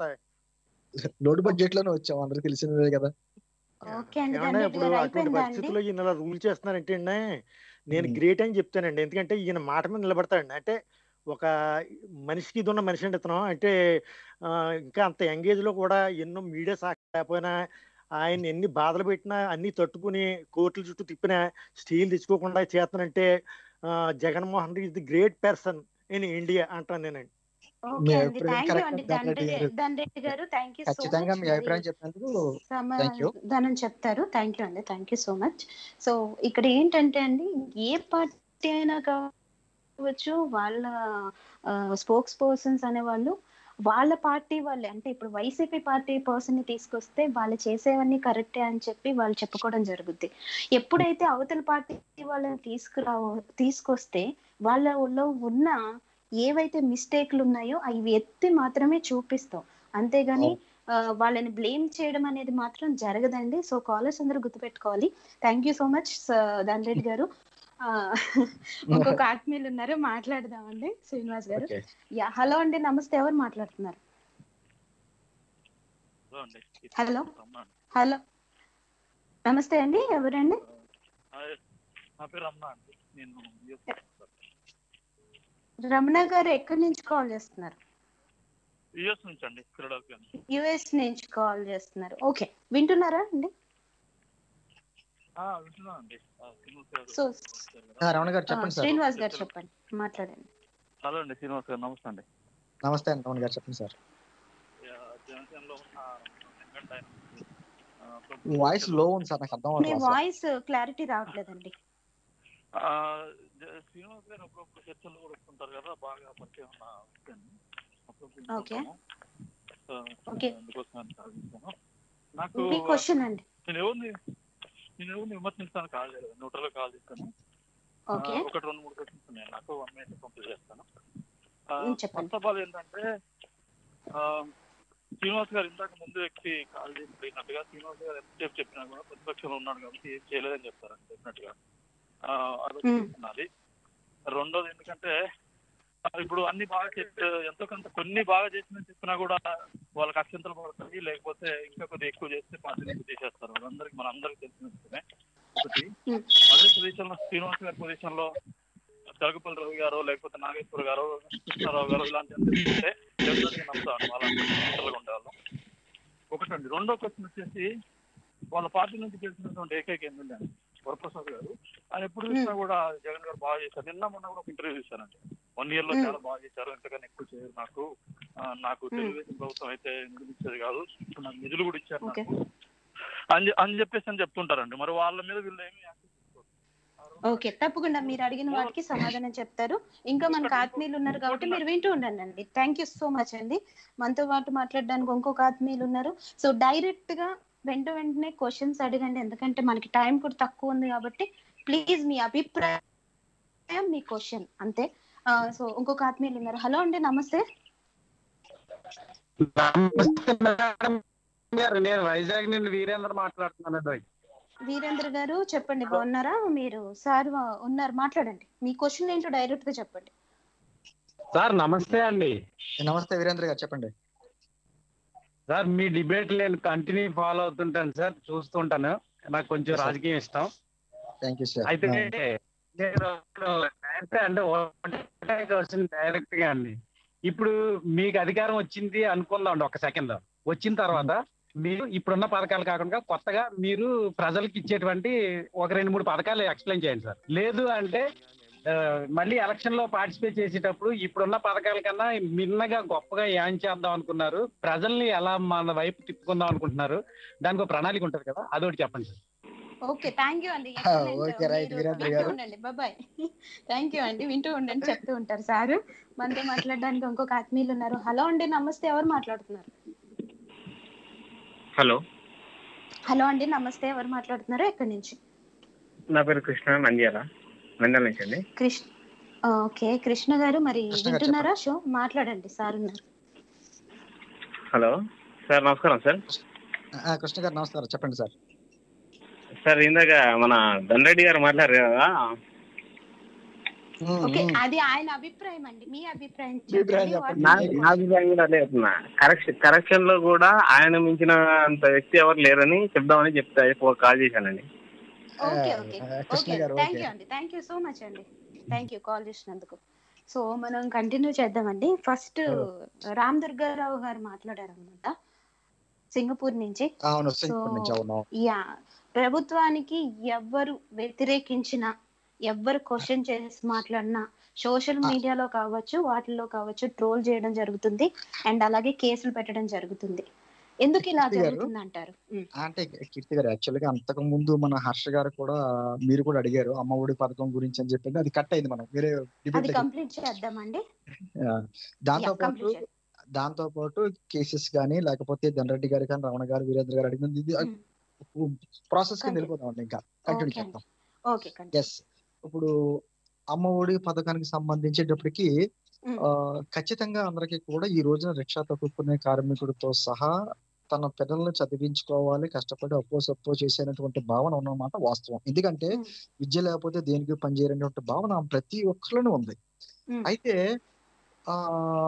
లోడ్ బడ్జెట్ లోనే వచ్చాం అందరికి తెలిసినదే కదా ఓకే అండి ఏమన్నా ధన్ రెడ్డి ఇప్పుడు గారు అటువంటి అయిపోయిందా అండి పరిస్థితుల్లో ఈయన ఇలా రూల్ చేస్తున్నారంటే అండి, నేను ఉమ్. గ్రేట్ అని చెప్తానండి ఎందుకంటే ఈయన మాట మీద నిలబడతాడండి అంటే ఒక మనిషికి ఇది ఉన్న మనిషి అండి ఇతను అంటే ఆ, ఇంకా అంత యంగేజ్ లో కూడా ఎన్నో మీడియా సాక లేకపోయినా ఆయన ఎన్ని బాధలు పెట్టినా అన్ని తట్టుకుని కోర్టుల చుట్టూ తిప్పినా స్టీల్ తెచ్చుకోకుండా చేస్తానంటే ఆ, Jaganmohan Reddy is the great person in India అంటాను నేనండి మీ ఓకే అండి అభిప్రాయం థ్యాంక్ యూ కరెక్ట్ అండి ధనరెడ్డి దండ్రెడ్డి గారు దండ్రెడ్డి గారు థ్యాంక్ యూ సో ఖచ్చితంగా మచ్ మీ మరి అభిప్రాయం చెప్పినందుకు థ్యాంక్ యూ సమాధానం చెప్తారు థ్యాంక్ యూ అండి thank you so much so ఇక్కడ ఏంటంటే అండి ఏ పార్టీ అయినా కావచ్చు వాళ్ళ స్పోక్స్ పర్సన్స్ అనేవాళ్ళు వాళ్ళ పార్టీ వాళ్ళే అంటే ఇప్పుడు వైసీపీ పార్టీ పర్సన్ ని తీసుకొస్తే వాళ్ళు చేసేవన్నీ కరెక్టే అని చెప్పి వాళ్ళు చెప్పుకోవడం జరుగుద్ది ఎప్పుడైతే అవతల పార్టీ వాళ్ళని తీసుకురావో తీసుకొస్తే వాళ్ళలో ఉన్న ఏవైతే మిస్టేక్లు ఉన్నాయో అవి ఎత్తి మాత్రమే చూపిస్తాం అంతేగాని ఆ, వాళ్ళని బ్లేమ్ చేయడం అనేది మాత్రం జరగదండి సో కాలర్స్ అందరూ గుర్తుపెట్టుకోవాలి thank you so much Dandreddy గారు ఆ, ఇంకొక ఆత్మీయులు ఉన్నారు మాట్లాడదామండి శ్రీనివాస్ గారు ఓకే యా హలో అండి నమస్తే ఎవరు మాట్లాడుతున్నారు హలో హలో నమస్తే అండి ఎవరండి నా పేరు రమణ అండి నేను రమణ గారు ఎక్కడి నుంచి కాల్ చేస్తున్నారు యుఎస్ నుంచి అండి ఫిలడాల్ఫియా నుంచి యుఎస్ నుంచి కాల్ చేస్తున్నారు ఓకే వింటున్నారా అండి ఆ, వింటున్నాను అండి ఆ, శ్రీనివాస్ గారు సో వచ్చారు కదా. ఆ, రమణ గారు ఆ, చెప్పండి సార్ శ్రీనివాస్ గారు చెప్పండి మాట్లాడండి హలో అండి శ్రీనివాస్ గారు నమస్తే అండి నమస్తే అండి రమణ గారు చెప్పండి సార్ యా, జనసేనలో ఉన్న వెంకట ఆయన, ఆ, ప్రభుత్వం మీ వాయిస్ లో ఉంది సార్ నాకు అర్థం మీ అవ్వట్లేదు సార్ వాయిస్ క్లారిటీ రావట్లేదండి ఆ, జ- శ్రీనివాస్ గారు అప్పుడప్పుడు చర్చలు కూడా వస్తుంటారు కదా బాగా పరిచయం ఉన్న వ్యక్తి అండి. అప్పుడప్పుడు ఓకే. వింటుంటాము. ఆ, ఓకే. అందుకోసం అని సాధించాను నాకు మీ క్వశ్చన్ అండి నేను ఎవరిని నేను ఎవరిని విమర్శించాను కాల్ చేయలేదు న్యూట్రల్ కాల్ చేస్తాను ఆ, ఓకే ఒకటి రెండు మూడు క్వశ్చన్స్ ఉన్నాయి నాకు వన్ మినిట్ కంప్లీట్ చేస్తాను ఉమ్, చెప్పండి. ఫస్ట్ ఆఫ్ ఆల్ ఏంటంటే ఆ, శ్రీనివాస్ గారు ఇందాక ముందు వ్యక్తి కాల్ చేసి పోయినట్టుగా శ్రీనివాస్ గారు ఎంతసేపు చెప్పినా కూడా ప్రతిపక్షంలో ఉన్నాడు కాబట్టి ఏం చేయలేదని చెప్తారండి డెఫినెట్ గా ఆ, అదొకటి ఉమ్. ఉన్నది రెండోది ఎందుకంటే ఆ, ఇప్పుడు అన్ని బాగా చెప్పి ఎంతో కొంత కొన్ని బాగా చేసిన చెప్పినా కూడా వాళ్ళకి అక్షంతలు పడతాయి లేకపోతే ఇంకా కొద్దిగా ఎక్కువ చేస్తే పార్టీ నుంచి తీసేస్తారు వాళ్ళందరికీ మన అందరికి తెలిసిన విషయమే ఒకటి ఉమ్. అదే పొజిషన్ లో శ్రీనివాస్ గారి పొజిషన్ లో జగపల్లి రవి గారు లేకపోతే నాగేశ్వర గారు కృష్ణారావు గారు ఇలాంటి ఉంటే డెఫినెట్ గా నమ్ముతాను వాళ్ళ న్యూట్రల్గా ఉండేవాళ్ళం ఒకటండి రెండో క్వశ్చన్ వచ్చేసి వాళ్ళ పార్టీ నుంచి గెలిచినటువంటి ఏకైక ఎమ్మెల్యే అండి వరప్రసాద్ గారు ఆయన ఎప్పుడు చూసినా కూడా జగన్ గారు బాగా చేశారు నిన్న మొన్న కూడా ఒక ఇంటర్వ్యూ చూశానండి వన్ ఇయర్ లో మ్మ్. చాలా బాగా చేశారు ఎంతకన్నా ఎక్కువ చేయరు నాకు ఆ, నాకు తెలుగుదేశం ప్రభుత్వం అయితే నిధులు ఇచ్చేది కాదు ఇప్పుడు నాకు నిధులు కూడా ఇచ్చారు ఓకే. నాకు అని చె- అని చెప్పేసి అని చెప్తుంటారండి మరి వాళ్ళ మీద వీళ్ళు ఏమి యాక్షన్ తీసుకోరు. ఆ రెండు ఓకే తప్పకుండా మీరు అడిగిన వాటికి సమాధానం చెప్తారు ఇంకా మనకు ఆత్మీయులు ఉన్నారు కాబట్టి మీరు వింటూ ఉండండి అండి థ్యాంక్ యూ సో మచ్ అండి మనతో పాటు మాట్లాడడానికి ఇంకొక ఆత్మీయులు ఉన్నారు సో డైరెక్ట్ గా వెంట వెంటనే క్వశ్చన్స్ అడగండి ఎందుకంటే మనకి టైం కూడా తక్కువ ఉంది కాబట్టి ప్లీజ్ మీ అభిప్రాయం మీ క్వశ్చన్ అంతే సో ఇంకొక ఆత్మీయులు ఉన్నారు హలో అండి నమస్తే నమస్తే మేడం గారు నేను వైజాగ్ నుండి వీరేంద్ర మాట్లాడుతున్నానండి వీరేంద్ర గారు చెప్పండి బాగున్నారా మీరు సార్ ఉన్నారు మాట్లాడండి మీ క్వశ్చన్ ఏంటో డైరెక్ట్ గా చెప్పండి సార్ నమస్తే అండి నమస్తే వీరేంద్ర గారు చెప్పండి సార్ మీ డిబేట్ నేను కంటిన్యూ ఫాలో అవుతుంటాను సార్ చూస్తుంటాను నాకు కొంచెం Yes, sir. రాజకీయం ఇష్టం థ్యాంక్ యూ సార్ అయితే నేను డైరెక్ట్ అంటే ఒకటే క్వశ్చన్ డైరెక్ట్ గా అండి ఇప్పుడు మీకు అధికారం వచ్చింది అనుకుందాం అండి ఒక సెకండ్ వచ్చిన తర్వాత మీరు ఇప్పుడున్న పథకాలు కాకుండా కొత్తగా మీరు ప్రజలకు ఇచ్చేటువంటి ఒక రెండు మూడు పథకాలు ఎక్స్ప్లెయిన్ చేయండి సార్ లేదు అంటే ఆ, మళ్ళీ ఎలక్షన్ లో పార్టిసిపేట్ చేసేటప్పుడు ఇప్పుడున్న పథకాల కన్నా మిన్నగా గొప్పగా ఏం చేద్దాం అనుకున్నారు ప్రజల్ని ఎలా మన వైపు తిప్పుకుందాం అనుకుంటున్నారు దానికి ఒక ప్రణాళిక ఉంటది కదా అదొకటి చెప్పండి సార్ ఓకే థ్యాంక్ యూ అండి Ah, okay, right, వీరేంద్ర గారు. ఉండండి బాయ్ థ్యాంక్ యూ అండి వింటూ ఉండండి చెప్తూ ఉంటారు సార్ మనతో మాట్లాడడానికి ఇంకొక ఆత్మీయులు ఉన్నారు హలో అండి నమస్తే ఎవరు మాట్లాడుతున్నారు హలో హలో అండి నమస్తే ఎవరు మాట్లాడుతున్నారు ఎక్కడి నుంచి నా పేరు కృష్ణ నంద్యాల నంద్యాల నుంచి అండి కృష్ణ ఓకే కృష్ణ గారు మరి కృష్ణ గారు వింటున్నారా షో మాట్లాడండి సార్ ఉన్నారు హలో సార్ నమస్కారం సార్ ఆ, కృష్ణ గారు నమస్కారం చెప్పండి సార్ సార్ ఇందాక మన ధనరెడ్డి గారు మాట్లాడారు కదా ఉమ్, ఓకే ఉమ్. అది ఆయన అభిప్రాయం అండి మీ అభిప్రాయం మీ అభిప్రాయం చెప్పండి. చెప్పండి. నా What- నా అభిప్రాయం కూడా అదే చెప్తున్నా కరెక్షన్ కరెక్షన్ లో కూడా ఆయన మించిన అంత వ్యక్తి ఎవరు లేరని చెప్దామని చెప్తే కాల్ చేశానండి ఓకే ఓకే ఆ, కృష్ణ ఓకే గారు థ్యాంక్ ఓకే యూ అండి థ్యాంక్ యూ సో మచ్ అండి థ్యాంక్ యూ కాల్ చేసినందుకు సో మనం కంటిన్యూ చేద్దామండి ఫస్ట్ రామ్ దుర్గారావు గారు మాట్లాడారు అనమాట సింగపూర్ నుంచి అవును సింగపూర్ నుంచి అవును యా ప్రభుత్వానికి ఎవ్వరు వ్యతిరేకించినా ఎవరు క్వశ్చన్ చేసి మాట్లాడినా సోషల్ మీడియాలో కావచ్చు వాటిల్లో కావచ్చు ట్రోల్ చేయడం జరుగుతుంది అండ్ అలాగే కేసులు పెట్టడం జరుగుతుంది ఎందుకు ఇలా కీర్తి గారు, జరుగుతుంది అంటారు ఉమ్, అంటే కీర్తి గారు యాక్చువల్ గా అంతకు ముందు మన హర్ష గారు కూడా మీరు కూడా అడిగారు అమ్మ ఒడి పథకం గురించి అని చెప్పింది అది కట్ అయింది మనం వేరే అది డిబేట్ కంప్లీట్ చేద్దామండి దాంతో Yeah, పాటు complete చేద్దాం. దాంతో పాటు కేసెస్ కానీ లేకపోతే ధనరెడ్డి గారు కానీ రమణ గారు వీరేంద్ర గారు అడిగింది ఇది ప్రాసెస్ కింద Continue. వెళ్ళిపోతాం ఇంకా కంటిన్యూ ఓకే చేద్దాం ఓకే ఎస్ ఇప్పుడు అమ్మ ఒడి పథకానికి సంబంధించేటప్పటికి ఉమ్. ఆ, ఖచ్చితంగా అందరికీ కూడా ఈ రోజున రిక్షా తొక్కుకునే కార్మికుడితో సహా తన పిల్లల్ని చదివించుకోవాలి కష్టపడి అప్పో సప్పో చేసేటువంటి భావన ఉన్నమాట వాస్తవం ఎందుకంటే విద్య లేకపోతే దేనికి పనిచేయనటువంటి భావన ప్రతి ఒక్కరిలోనూ ఉంది అయితే ఆ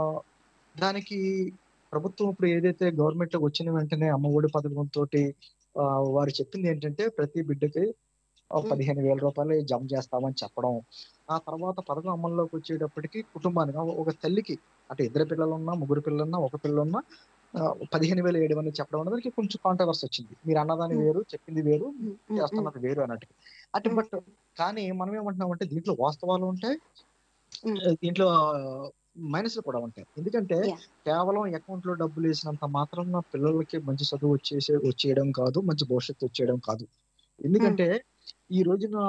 దానికి ప్రభుత్వం ఇప్పుడు ఏదైతే గవర్నమెంట్ వచ్చిన వెంటనే అమ్మ ఒడి పథకం తోటి ఆ, వారు చెప్పింది ఏంటంటే ప్రతి బిడ్డకి ఆ, పదిహేను వేల రూపాయలు జమ చేస్తామని చెప్పడం ఆ తర్వాత పథకం అమల్లోకి వచ్చేటప్పటికి కుటుంబానికి ఆ, ఒక తల్లికి అంటే ఇద్దరు పిల్లలు ఉన్నా ముగ్గురు పిల్లలు ఉన్నా ఒక పిల్లలు ఉన్నా ఆ, పదిహేను వేలు ఏడు వందలు చెప్పడం అనేది కొంచెం కాంట్రవర్స్ వచ్చింది మీరు అన్నదాని వేరు చెప్పింది వేరు చేస్తున్నది వేరు అన్నట్టు అంటే బట్ కానీ మనం ఏమంటున్నాం అంటే దీంట్లో వాస్తవాలు ఉంటాయి దీంట్లో మైనస్లు కూడా ఉంటాయి ఎందుకంటే కేవలం అకౌంట్ లో డబ్బులు వేసినంత మాత్రం నా పిల్లలకి మంచి చదువు వచ్చేసే వచ్చేయడం కాదు మంచి భవిష్యత్తు వచ్చేయడం కాదు ఎందుకంటే ఈ రోజున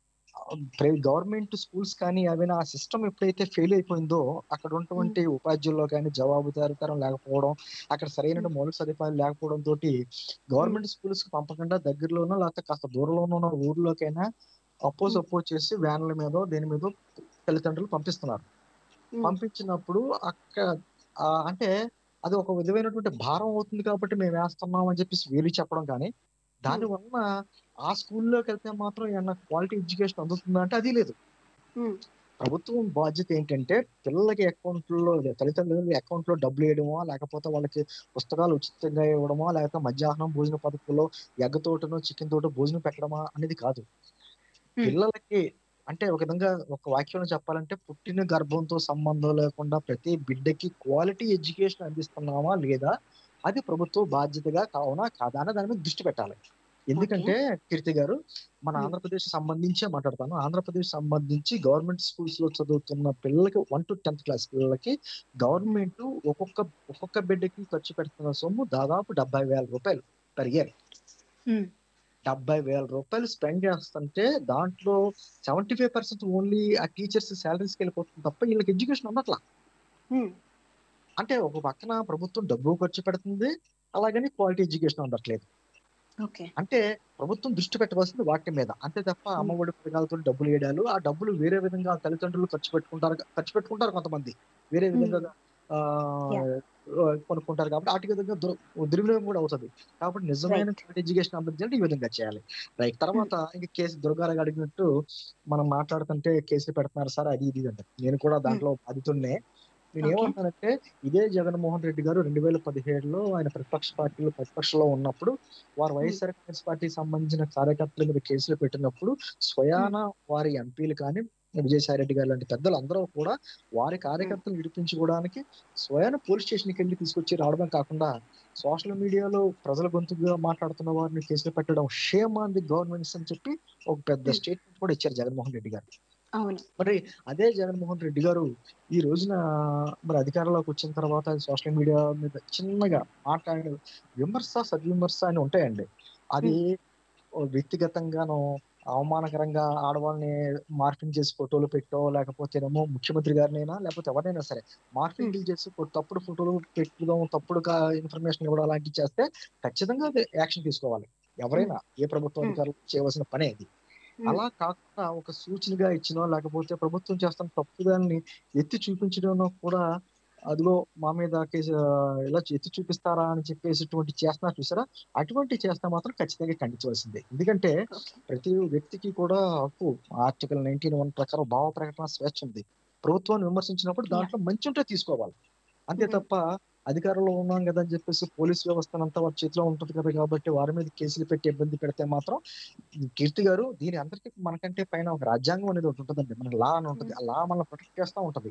గవర్నమెంట్ స్కూల్స్ కానీ అవైనా ఆ సిస్టమ్ ఎప్పుడైతే ఫెయిల్ అయిపోయిందో అక్కడ ఉన్నటువంటి ఉపాధ్యాయుల్లో కానీ జవాబుదారితనం లేకపోవడం అక్కడ సరైన మౌలిక సదుపాయాలు లేకపోవడం తోటి గవర్నమెంట్ స్కూల్స్ కి పంపకుండా దగ్గరలోనో లేకపోతే కాస్త దూరంలోనో ఉన్న ఊర్లోకైనా అపోజ్ అపోజ్ చేసి వ్యాన్ల మీద దేని మీద తల్లిదండ్రులు పంపిస్తున్నారు పంపించినప్పుడు అక్కడ ఆ, అంటే అది ఒక విధమైనటువంటి భారం అవుతుంది కాబట్టి మేము వేస్తున్నాం అని చెప్పేసి వీళ్ళు చెప్పడం కానీ దాని వలన ఆ స్కూల్లోకి వెళ్తే మాత్రం ఏమన్నా క్వాలిటీ ఎడ్యుకేషన్ అందుతుందా అంటే అది లేదు ప్రభుత్వం బాధ్యత ఏంటంటే పిల్లలకి అకౌంట్లో తల్లిదండ్రులకి అకౌంట్ లో డబ్బులు వేయడమో లేకపోతే వాళ్ళకి పుస్తకాలు ఉచితంగా ఇవ్వడమో లేకపోతే మధ్యాహ్నం భోజన పథకంలో ఎగ్గ తోటనో చికెన్ తోట భోజనం పెట్టడమా అనేది కాదు పిల్లలకి అంటే ఒక విధంగా ఒక వాక్యంలో చెప్పాలంటే పుట్టిన గర్భంతో సంబంధం లేకుండా ప్రతి బిడ్డకి క్వాలిటీ ఎడ్యుకేషన్ అందిస్తున్నామా లేదా అది ప్రభుత్వ బాధ్యతగా కావునా కాదా అని దాని మీద దృష్టి పెట్టాలి ఎందుకంటే కీర్తి గారు మన ఆంధ్రప్రదేశ్ సంబంధించే మాట్లాడతాను ఆంధ్రప్రదేశ్ సంబంధించి గవర్నమెంట్ స్కూల్స్ లో చదువుతున్న పిల్లలకి వన్ టు టెన్త్ క్లాస్ పిల్లలకి గవర్నమెంట్ ఒక్కొక్క ఒక్కొక్క బిడ్డకి ఖర్చు పెడుతున్న సొమ్ము దాదాపు డెబ్బై వేల రూపాయలు పర్ ఇయర్ డెబ్బై వేల రూపాయలు స్పెండ్ చేస్తుంటే దాంట్లో సెవెంటీ ఫైవ్ పర్సెంట్ ఓన్లీ ఆ టీచర్స్ శాలరీస్కి వెళ్ళిపోతుంది తప్ప వీళ్ళకి ఎడ్యుకేషన్ ఉండట్లా అంటే ఒక పక్కన ప్రభుత్వం డబ్బు ఖర్చు పెడుతుంది అలాగని క్వాలిటీ ఎడ్యుకేషన్ ఉండట్లేదు ఓకే అంటే ప్రభుత్వం దృష్టి పెట్టవలసింది వాటి మీద అంతే తప్ప అమ్మఒడి పథకాలతో డబ్బులు వేయడాలు ఆ డబ్బులు వేరే విధంగా తల్లిదండ్రులు ఖర్చు పెట్టుకుంటారు ఖర్చు పెట్టుకుంటారు కొంతమంది వేరే విధంగా ఆ కొనుక్కుంటారు కాబట్టి వాటి విధంగా దుర్- దుర్వినియోగం కూడా అవుతుంది కాబట్టి నిజమైన ఎడ్యుకేషన్ అభివృద్ధి అంటే ఈ విధంగా చేయాలి రైట్ తర్వాత ఇంకా కేసు దుర్గారావు అడిగినట్టు మనం మాట్లాడుతుంటే కేసులు పెడుతున్నారు సార్ అది ఇది అంటే నేను కూడా దాంట్లో బాధితున్నే నేను ఏమంటానంటే ఇదే జగన్మోహన్ రెడ్డి గారు రెండు వేల పదిహేడులో ఆయన ప్రతిపక్ష పార్టీలో ప్రతిపక్షంలో ఉన్నప్పుడు వారు వైఎస్ఆర్ కాంగ్రెస్ పార్టీకి సంబంధించిన కార్యకర్తల మీద కేసులు పెట్టినప్పుడు స్వయాన వారి ఎంపీలు కానీ విజయసాయి రెడ్డి గారు లాంటి పెద్దలు అందరూ కూడా వారి కార్యకర్తలు విడిపించుకోవడానికి స్వయాన పోలీస్ స్టేషన్కి వెళ్ళి తీసుకొచ్చి రావడమే కాకుండా సోషల్ మీడియాలో ప్రజల గొంతుగా మాట్లాడుతున్న వారిని కేసులు పెట్టడం షేమ్ ఆన్ ది గవర్నమెంట్స్ అని చెప్పి ఒక పెద్ద స్టేట్మెంట్ కూడా ఇచ్చారు జగన్మోహన్ రెడ్డి గారు అవును మరి అదే జగన్మోహన్ రెడ్డి గారు ఈ రోజున మరి అధికారంలోకి వచ్చిన తర్వాత సోషల్ మీడియా మీద చిన్నగా మాట్లాడిన విమర్శ సద్విమర్శ అని ఉంటాయండి అది ఓ వ్యక్తిగతంగాను అవమానకరంగా ఆడవాళ్ళని మార్ఫింగ్ చేసి ఫోటోలు పెట్టో లేకపోతేనేమో ముఖ్యమంత్రి గారినైనా లేకపోతే ఎవరినైనా సరే మార్ఫింగ్ చేసి ఫో- తప్పుడు ఫోటోలు పెట్టడం తప్పుడు ఇన్ఫర్మేషన్ ఇవ్వడం అలాంటివి చేస్తే ఖచ్చితంగా యాక్షన్ తీసుకోవాలి ఎవరైనా ఏ ప్రభుత్వ అధికారులు చేయవలసిన పనే అది అలా కాకుండా ఒక సూచనగా ఇచ్చినో లేకపోతే ప్రభుత్వం చేస్తున్న తప్పుదాన్ని ఎత్తి చూపించడంలో కూడా అదిగో మా మీద కేసు ఆ, ఇలా ఎత్తి చూపిస్తారా అని చెప్పేసిటువంటి చేస్తున్నారు చూసారా అటువంటి చేస్తే మాత్రం ఖచ్చితంగా ఖండించవలసిందే ఎందుకంటే ప్రతి వ్యక్తికి కూడా హక్కు ఆర్టికల్ నైన్టీన్ వన్ ప్రకారం భావ ప్రకటన స్వేచ్ఛ ఉంది ప్రభుత్వాన్ని విమర్శించినప్పుడు దాంట్లో మంచి ఉంటే తీసుకోవాలి అంతే తప్ప అధికారంలో ఉన్నాం కదా అని చెప్పేసి పోలీస్ వ్యవస్థ అంతా వారి చేతిలో ఉంటుంది కదా కాబట్టి వారి మీద కేసులు పెట్టి ఇబ్బంది పెడితే మాత్రం కీర్తి గారు దీని అందరికీ మనకంటే పైన ఒక రాజ్యాంగం అనేది ఒకటి ఉంటుందండి మన లా అని ఉంటుంది ఆ లా మనల్ని ప్రొటెక్ట్ చేస్తూ ఉంటది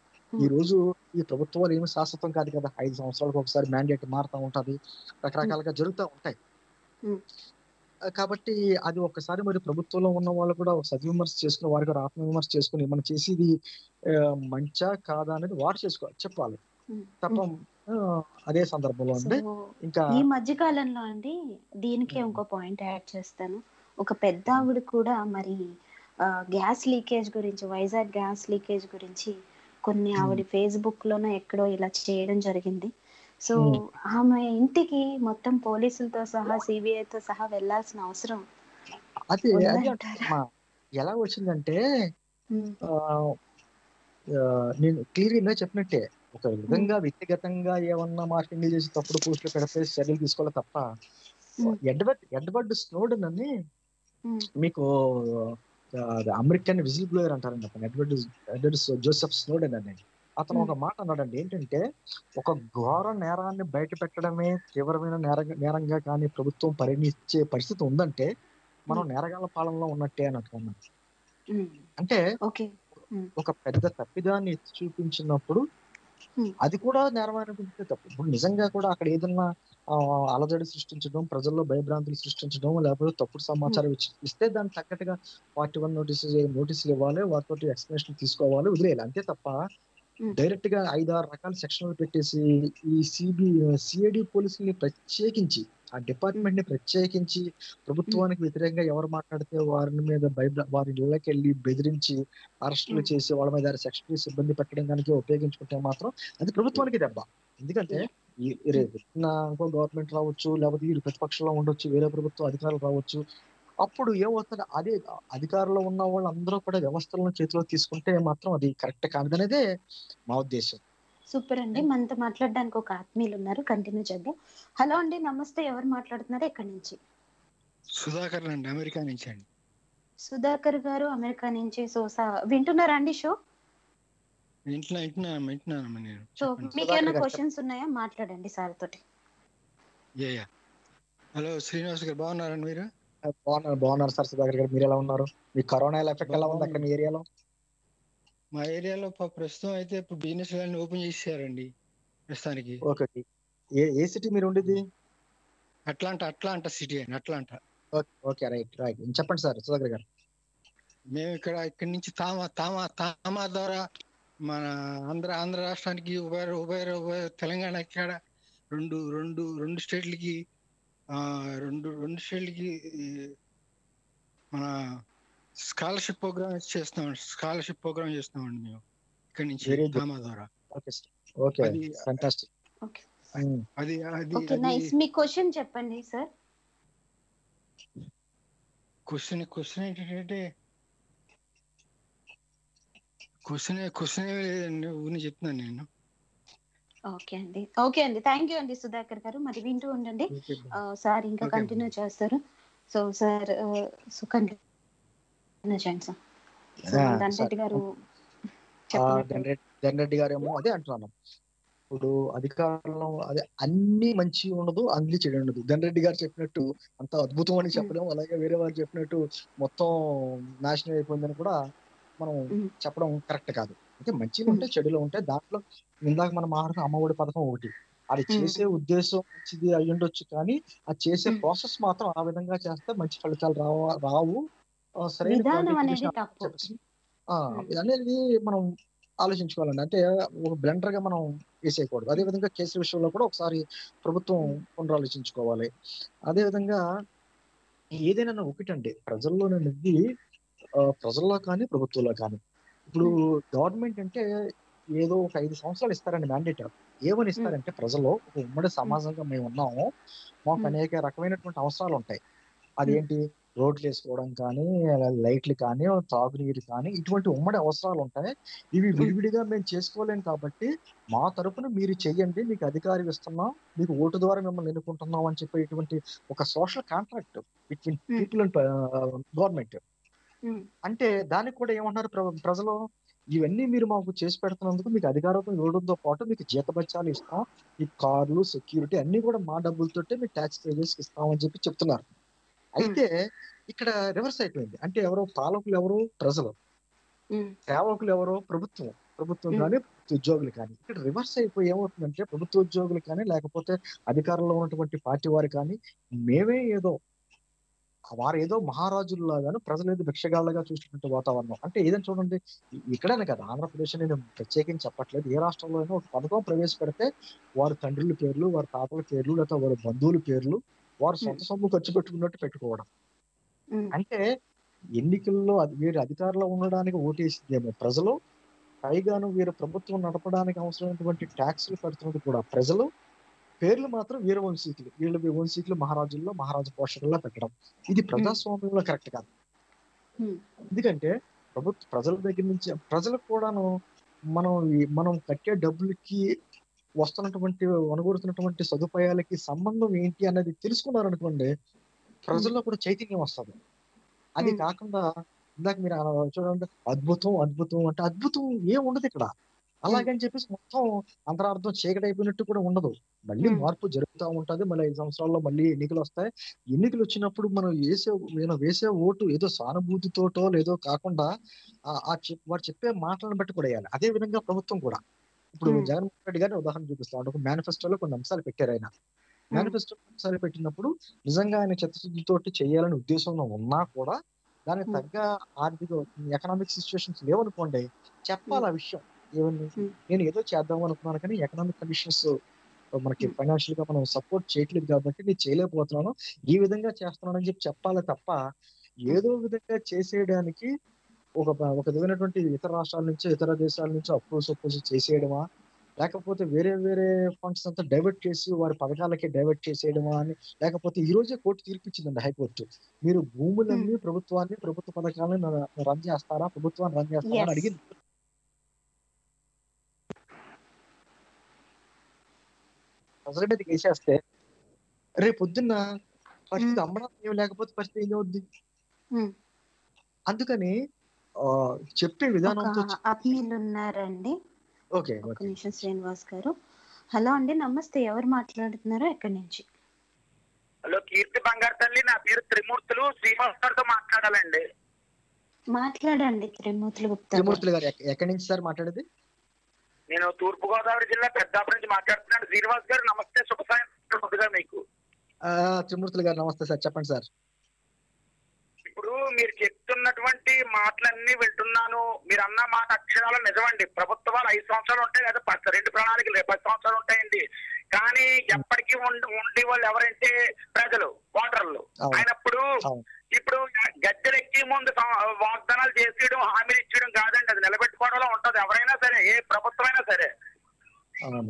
ఈ రోజు ఈ ప్రభుత్వాలు ఏమి శాశ్వతం కాదు కదా ఐదు సంవత్సరాలకు ఒకసారి మ్యాండేట్ మారుతూ ఉంటది రకరకాలుగా జరుగుతూ ఉంటాయి కాబట్టి అది ఒక్కసారి మరి ప్రభుత్వంలో ఉన్న వాళ్ళు కూడా ఒక సద్విమర్శ చేసుకుని వారికి కూడా ఆత్మవిమర్శ చేసుకుని మనం చేసేది ఆ, మంచా కాదా అనేది వారు చేసుకోవాలి చెప్పాలి తప్ప ఆ, అదే సందర్భంలో అండి సో ఇంకా ఈ మధ్య కాలంలో అండి దీనికి ఇంకో పాయింట్ యాడ్ చేస్తాను ఒక పెద్ద ఆవిడ కూడా మరి గ్యాస్ లీకేజ్ గురించి వైజాగ్ గ్యాస్ లీకేజ్ గురించి కొన్ని ఆవిడ ఫేస్బుక్ లోనో ఎక్కడో ఇలా చేయడం జరిగింది సో Hmm. ఆమె ఇంటికి మొత్తం పోలీసులతో సహా CBI తో సహా వెళ్ళాల్సిన అవసరం అది అది ఉందంటారా? అంటున్నా. ఎలా వచ్చిందంటే Hmm. ఆ, ఆ, నేను క్లియర్ గా చెప్పినట్టే ఒక విధంగా వ్యక్తిగతంగా ఏమన్నా మార్కెటింగ్ చేసి తప్పుడు పోస్టులు పెడితే చర్యలు తీసుకోవాలి తప్ప ఎడ్వర్డ్ ఎడ్వర్డ్ స్నోడన్ అని Hmm. మీకు ఆ, అది అమెరికన్ విజిల్ బ్లోయర్ అంటారండి అతను ఎడ్వర్డ్ ఎడ్వర్డ్ జోసెఫ్ స్నోడెన్ అని అతను ఒక మాట అన్నాడండి ఏంటంటే ఒక ఘోర నేరాన్ని బయట పెట్టడమే తీవ్రమైన నేర నేరంగా కానీ ప్రభుత్వం పరిగణించే పరిస్థితి ఉందంటే మనం నేరగాల పాలనలో ఉన్నట్టే అని అంటున్నాను Hmm. అంటే ఓకే ఒక పెద్ద తప్పిదాన్ని ఎత్తి చూపించినప్పుడు Hmm. అది కూడా నేరం అనిపించే తప్పు ఇప్పుడు నిజంగా కూడా అక్కడ ఏదన్నా ఆ, అలజడి సృష్టించడం ప్రజల్లో భయభ్రాంతులు సృష్టించడం లేకపోతే తప్పుడు సమాచారం ఇచ్చి ఇస్తే దానికి తగ్గట్టుగా పార్టీ వన్ నోటీస్ నోటీసులు ఇవ్వాలి వాటితో ఎక్స్ప్లెనేషన్ తీసుకోవాలి వదిలేయాలి అంతే తప్ప డైరెక్ట్ గా ఐదు ఆరు రకాల సెక్షన్లు పెట్టేసి ఈ సిబి సిఐడి పోలీసుల్ని ప్రత్యేకించి ఆ డిపార్ట్మెంట్ ని ప్రత్యేకించి ప్రభుత్వానికి వ్యతిరేకంగా ఎవరు మాట్లాడితే వారి మీద భయభ్ర వారి ఇళ్ళకి వెళ్ళి బెదిరించి అరెస్టులు చేసి వాళ్ళ మీద సెక్షన్ సిబ్బంది పెట్టడం కనుక ఉపయోగించుకుంటే మాత్రం అది ప్రభుత్వానికి దెబ్బ ఎందుకంటే ఈ రేపు నా ఇంకో గవర్నమెంట్ రావచ్చు లేకపోతే వీళ్ళు ప్రతిపక్షంలో ఉండొచ్చు వేరే ప్రభుత్వం అధికారులు రావచ్చు అప్పుడు ఏమవుతుంది అదే అధికారంలో ఉన్న వాళ్ళు అందరూ కూడా వ్యవస్థలను చేతిలో తీసుకుంటే మాత్రం అది కరెక్ట్ కాదనేదే మా ఉద్దేశం సూపర్ అండి మనతో మాట్లాడడానికి ఒక ఆత్మీయులు ఉన్నారు కంటిన్యూ చేద్దాం హలో అండి నమస్తే ఎవరు మాట్లాడుతున్నారు ఎక్కడి నుంచి సుధాకర్ అండి అమెరికా నుంచి అండి సుధాకర్ గారు అమెరికా నుంచి సో సా- వింటున్నారా అండి షో వింటున్నా వింటున్నాను వింటున్నానమ్మా నేను సో చెప్పండి. మీకు ఏమైనా క్వశ్చన్స్ ఉన్నాయా మాట్లాడండి సార్ తోటి యా యా హలో శ్రీనివాస్ గారు బాగున్నారండి మీరు బాగున్నారు బాగున్నారు సార్ సుధాకర్ గారు మీరు ఎలా ఉన్నారు మీ కరోనా ఎఫెక్ట్ ఎలా ఉంది అక్కడ మీ ఏరియాలో మా ఏరియాలో ప- ప్రస్తుతం అయితే ఇప్పుడు బిజినెస్ అన్ని ఓపెన్ చేసేసారండి ప్రస్తుతానికి ఓకే ఏ ఏ సిటీ మీరు ఉండేది అట్లాంటా అట్లాంటా సిటీ అండి అట్లాంటా ఓకే రైట్ రైట్ చెప్పండి సార్ సుధాకర్ గారు మేము ఇక్కడ ఇక్కడి నుంచి తామా తామా తామా ద్వారా మన ఆంధ్ర ఆంధ్ర రాష్ట్రానికి ఉభయ ఉభయ ఉభయ తెలంగాణ ఇక్కడ రెండు రెండు రెండు స్టేట్లకి ఆ, రెండు రెండు స్టేట్లకి ఈ, మన స్కాలర్షిప్ ప్రోగ్రామ్ చేస్తున్నాం స్కాలర్షిప్ ప్రోగ్రామ్ చేస్తున్నామండి మేము ఇక్కడి నుంచి Very good. తామా ద్వారా ఓకే ఓకే అది ఫ్యాంటాస్టిక్ అది అది ఓకే అది నైస్ మీ క్వశ్చన్ చెప్పండి సార్ క్వశ్చన్ క్వశ్చన్ ఏంటంటే క్వశ్చన్ క్వశ్చన్ ఏమీ లేదండి ఊరిని చెప్తున్నాను నేను ఓకే అండి ఓకే అండి థ్యాంక్ యూ అండి సుధాకర్ గారు మరి వింటూ ఉండండి ఆ, సార్ ఇంకా Okay. కంటిన్యూ చేస్తారు సో సార్ సో కంటిన్యూ చేయండి సార్ సో ఆ, దండరెడ్డి సరే. గారు ఆ, చెప్పినట్టు ధనరెడ్డి ధనరెడ్డి గారేమో అదే అంటున్నాను ఇప్పుడు అధికారంలో అదే అన్ని మంచి ఉండదు అన్ని చెడు ఉండదు ధనరెడ్డి గారు చెప్పినట్టు అంత అద్భుతం అని చెప్పడం అలాగే వేరే వారు చెప్పినట్టు మొత్తం నాశనం అయిపోయిందని కూడా మనం చెప్పడం కరెక్ట్ కాదు అంటే మంచిగా ఉంటే చెడులు ఉంటాయి దాంట్లో ఇందాక మనం మాట్లాడుతున్న అమ్మఒడి పథకం ఒకటి అది మ్మ్. చేసే ఉద్దేశం మంచిది అయి ఉండొచ్చు కానీ అది చేసే ప్రాసెస్ మాత్రం ఆ విధంగా చేస్తే మంచి ఫలితాలు రావ రావు ఆ, సరైన విధానం qualification అనేది తప్పు చెప్పేసి, ఆ, అనేది మనం ఆలోచించుకోవాలండి అంటే ఒక బ్లెండర్ గా మనం వేసేయకూడదు అదే విధంగా కేసుల విషయంలో కూడా ఒకసారి ప్రభుత్వం పునరాలోచించుకోవాలి అదే విధంగా ఏదైనా ఒకటండి ప్రజల్లో అనేది ఆ, ప్రజల్లో కానీ ప్రభుత్వంలో కానీ ఇప్పుడు గవర్నమెంట్ అంటే ఏదో ఒక ఐదు సంవత్సరాలు ఇస్తారండి మ్యాండేట్ ఏమని ఇస్తారంటే ప్రజలు ఒక ఉమ్మడి సమాజంగా మేము ఉన్నాము మాకు అనేక రకమైనటువంటి అవసరాలు ఉంటాయి అదేంటి రోడ్లు వేసుకోవడం కానీ లైట్లు కానీ తాగునీరు కానీ ఇటువంటి ఉమ్మడి అవసరాలు ఉంటాయి ఇవి విడివిడిగా మేము చేసుకోలేం కాబట్టి మా తరపున మీరు చెయ్యండి మీకు అధికారం ఇస్తున్నాం మీకు ఓటు ద్వారా మిమ్మల్ని ఎన్నుకుంటున్నాం అని చెప్పి ఇటువంటి ఒక social contract between people and government అంటే దానికి కూడా ఏమంటున్నారు ప్ర- ప్రజలు ఇవన్నీ మీరు మాకు చేసి పెడుతున్నందుకు మీకు అధికారం ఇవ్వడంతో పాటు మీకు జీతబత్యాలు ఇస్తాం ఈ కార్లు సెక్యూరిటీ అన్ని కూడా మా డబ్బులతోటే మీకు ట్యాక్స్ పేజెస్ ఇస్తామని చెప్పి చెప్తున్నారు అయితే ఇక్కడ రివర్స్ అయిపోయింది అంటే ఎవరో పాలకులు ఎవరు ప్రజలు సేవకులు ఎవరో ప్రభుత్వం ప్రభుత్వం కానీ ప్రభుత్వ ఉద్యోగులు కానీ ఇక్కడ రివర్స్ అయిపోయి ఏమవుతుందంటే ప్రభుత్వ ఉద్యోగులు కానీ లేకపోతే అధికారంలో ఉన్నటువంటి పార్టీ వారు కానీ మేమే ఏదో వారు ఏదో మహారాజుల్లాగాను ప్రజలు ఏదో భిక్షగాళ్ళగా చూసినటువంటి వాతావరణం అంటే ఏదైనా చూడండి ఇ- ఇక్కడనే కదా ఆంధ్రప్రదేశ్ అని నేను ప్రత్యేకించి చెప్పట్లేదు ఏ రాష్ట్రంలో అయినా ఒక పథకం ప్రవేశపెడితే వారి తండ్రుల పేర్లు వారి తాతల పేర్లు లేదా వారి బంధువుల పేర్లు వారు సొంత సొమ్ము ఖర్చు పెట్టుకున్నట్టు పెట్టుకోవడం అంటే ఎన్నికల్లో అది వీరు అధికారంలో ఉండడానికి ఓటేసిందేమో ప్రజలు పైగాను వీరు ప్రభుత్వం నడపడానికి అవసరమైనటువంటి ట్యాక్సులు కడుతున్నది కూడా ప్రజలు పేర్లు మాత్రం వీర వంశీకులు వీళ్ళ వంశీకులు మహారాజుల్లో మహారాజు పోషకుల్లో పెట్టడం ఇది ప్రజాస్వామ్యంలో కరెక్ట్ కాదు ఎందుకంటే ప్రభుత్వ ప్రజల దగ్గర నుంచి ప్రజలకు కూడాను మనం ఈ- మనం కట్టే డబ్బులకి వస్తున్నటువంటి అనుకూరుతున్నటువంటి సదుపాయాలకి సంబంధం ఏంటి అనేది తెలుసుకున్నారు అనుకోండి ప్రజల్లో కూడా చైతన్యం వస్తుంది అది కాకుండా ఇందాక మీరు అలా చూడండి అద్భుతం అద్భుతం అంటే అద్భుతం ఏం ఉండదు ఇక్కడ అలాగని చెప్పేసి మొత్తం అంతరార్థం చీకటి అయిపోయినట్టు కూడా ఉండదు మళ్ళీ మార్పు జరుగుతూ ఉంటది మళ్ళీ ఐదు సంవత్సరాల్లో మళ్ళీ ఎన్నికలు వస్తాయి ఎన్నికలు వచ్చినప్పుడు మనం వేసే మనం వేసే ఓటు ఏదో సానుభూతితోటో లేదో కాకుండా ఆ- ఆ చెప్- వారు చెప్పే మాటలను బట్టి కూడా వేయాలి అదే విధంగా ప్రభుత్వం కూడా ఇప్పుడు మ్మ్. జగన్మోహన్ రెడ్డి గారిని ఉదాహరణ చూపిస్తాం ఒక మేనిఫెస్టోలో కొన్ని అంశాలు పెట్టారు ఆయన మేనిఫెస్టో అంశాలు పెట్టినప్పుడు నిజంగా ఆయన చిత్తశుద్ధితోటి చేయాలనే ఉద్దేశంలో ఉన్నా కూడా దానికి తగ్గ ఆర్థిక ఎకనామిక్ సిచ్యువేషన్స్ లేవనుకోండి చెప్పాలి ఆ విషయం ఏమని నేను ఏదో చేద్దాం అనుకున్నాను కానీ ఎకనామిక్ కండిషన్స్ మనకి ఫైనాన్షియల్ గా మనం సపోర్ట్ చేయట్లేదు కాబట్టి నేను చేయలేకపోతున్నాను ఈ విధంగా చేస్తున్నానని చెప్పి చెప్పాలి తప్ప ఏదో విధంగా చేసేయడానికి ఒక ఒక విధమైనటువంటి ఇతర రాష్ట్రాల నుంచి ఇతర దేశాల నుంచి అప్పు సపోజ్ చేసేయడమా లేకపోతే వేరే వేరే ఫండ్స్ అంతా డైవర్ట్ చేసి వారి పథకాలకి డైవర్ట్ చేసేయడమా అని లేకపోతే ఈ రోజే కోర్టు తీర్పిచ్చిందండి హైకోర్టు మీరు భూములన్నీ ప్రభుత్వాన్ని ప్రభుత్వ పథకాలను రన్ చేస్తారా ప్రభుత్వాన్ని రన్ చేస్తారా అని Yes. అడిగింది ప్రజల మీదకి వేసేస్తే రేపు పొద్దున్న పరిస్థితి అమ్మడానికి ఏం లేకపోతే పరిస్థితి ఏం అవుద్ది అందుకని ఆ, చెప్పే ఒక విధానంతో ఆత్మీయులు ఉన్నారండి ఓకే ఒక ఓకే నిమిషం శ్రీనివాస్ గారు హలో అండి నమస్తే ఎవరు మాట్లాడుతున్నారో ఎక్కడి నుంచి హలో కీర్తి బంగారు తల్లి నా పేరు త్రిమూర్తులు శ్రీనివాస్ గారితో మాట్లాడాలండి మాట్లాడండి త్రిమూర్తులు గుప్తా గారు. త్రిమూర్తులు గారు ఎక్క- ఎక్కడి నుంచి సార్ మాట్లాడేది నేను తూర్పు గోదావరి జిల్లా పెద్దాపురం నుంచి మాట్లాడుతున్నాను శ్రీనివాస్ గారు నమస్తే శుభ సాయంత్రం ముందుగా మీకు ఆ, త్రిమూర్తులు గారు నమస్తే సార్ చెప్పండి సార్ ఇప్పుడు మీరు చెప్తున్నటువంటి మాటలన్నీ వింటున్నాను మీరు అన్న మాట అక్షరాలు నిజమండి ప్రభుత్వాలు ఐదు సంవత్సరాలు ఉంటాయి కదా ప- రెండు ప్రణాళికలు పది సంవత్సరాలు ఉంటాయండి కానీ ఎప్పటికీ ఉండి ఉండే వాళ్ళు ఎవరంటే ప్రజలు ఓటర్లు అవును. అయినప్పుడు అవును. ఇప్పుడు గద్దెలెక్కి ముందు సం- వాగ్దానాలు చేసేయడం హామీలు ఇచ్చడం కాదండి అది నిలబెట్టుకోవడంలో ఉంటది ఎవరైనా సరే ఏ ప్రభుత్వం అయినా సరే అవును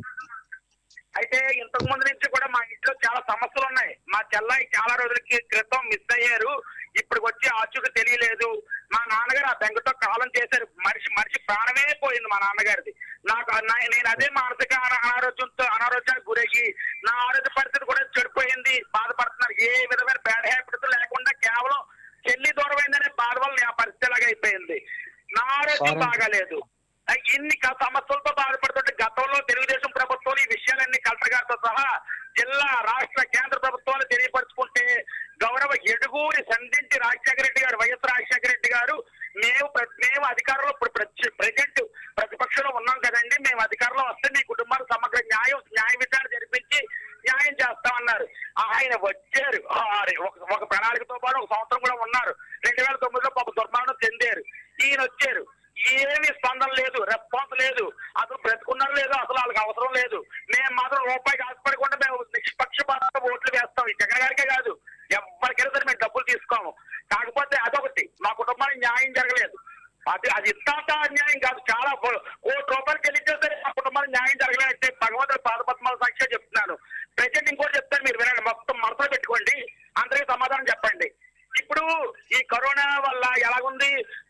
అయితే ఇంతకు ముందు నుంచి కూడా మా ఇంట్లో చాలా సమస్యలు ఉన్నాయి మా చెల్లాయి చాలా రోజులకి క్రితం మిస్ అయ్యారు ఇప్పుడు వచ్చి ఆచూకు తెలియలేదు మా నాన్నగారు ఆ బెంగతో కాలం చేశారు మనిషి మనిషి ప్రాణమే పోయింది మా నాన్నగారిది నాకు నా- నేను అదే మానసిక అనా- అనారోగ్యంతో అనారోగ్యానికి గురయ్యి నా ఆరోగ్య పరిస్థితి కూడా చెడిపోయింది బాధపడుతున్నారు ఏ విధమైన బ్యాడ్ హ్యాబిట్స్ లేకుండా కేవలం చెల్లి దూరమైందనే బాధ వల్ల నా పరిస్థితి ఇలాగ అయిపోయింది నా ఆరోగ్యం Sorry. బాగాలేదు ఆ, ఇన్ని క- సమస్యలతో బాధపడుతుంటే గతంలో తెలుగుదేశం ప్రభుత్వం ఈ విషయాలన్నీ కలెక్టర్ గారితో సహా జిల్లా రాష్ట్ర కేంద్ర ప్రభుత్వాలు తెలియపరుచుకుంటే గౌరవ ఎడుగూరి సంధింటి రాజశేఖర రెడ్డి గారు వైఎస్ రాజశేఖర రెడ్డి గారు మేము ప్ర- మేము అధికారంలో ప్రజెంట్ ప్రతిపక్షంలో ఉన్నాం కదండి మేము అధికారంలో వస్తే మీ కుటుంబానికి సమగ్ర న్యాయం న్యాయ విచారణ జరిపించి న్యాయం చేస్తామన్నారు ఆయన వచ్చారు ఆ, ఒక- ఒక ప్రణాళికతో పాటు ఒక సంవత్సరం కూడా ఉన్నారు రెండు వేల తొమ్మిదిలో పాప దుర్మరణం చెందారు ఈయన వచ్చారు ఏమీ స్పందన లేదు రెస్పాన్స్ లేదు అసలు బ్రతుకున్నారు లేదు అసలు వాళ్ళకి అవసరం లేదు మేము మాత్రం రూపాయికి ఆశపడకుండా మేము నిష్పక్షపాతంగా ఓట్లు వేస్తాం ఈ జగన్ గారికే కాదు ఎవరికైనా సరే మేము డబ్బులు తీసుకోము కాకపోతే అదొకటి మా కుటుంబానికి న్యాయం జరగలేదు అది అది ఇంత అన్యాయం కాదు చాలా కో- కోటి రూపాయలు చెల్లించే సరే మా కుటుంబానికి న్యాయం జరగలేదంటే భగవంతుడు పాదపద్మాల సాక్షి చెప్తున్నాను ప్రజెంట్ ఇంకోటి చెప్తాను మీరు వినండి మొత్తం మనసులో పెట్టుకోండి అందరికీ సమాధానం చెప్పండి ఇప్పుడు ఈ కరోనా వల్ల ఎలాగుంది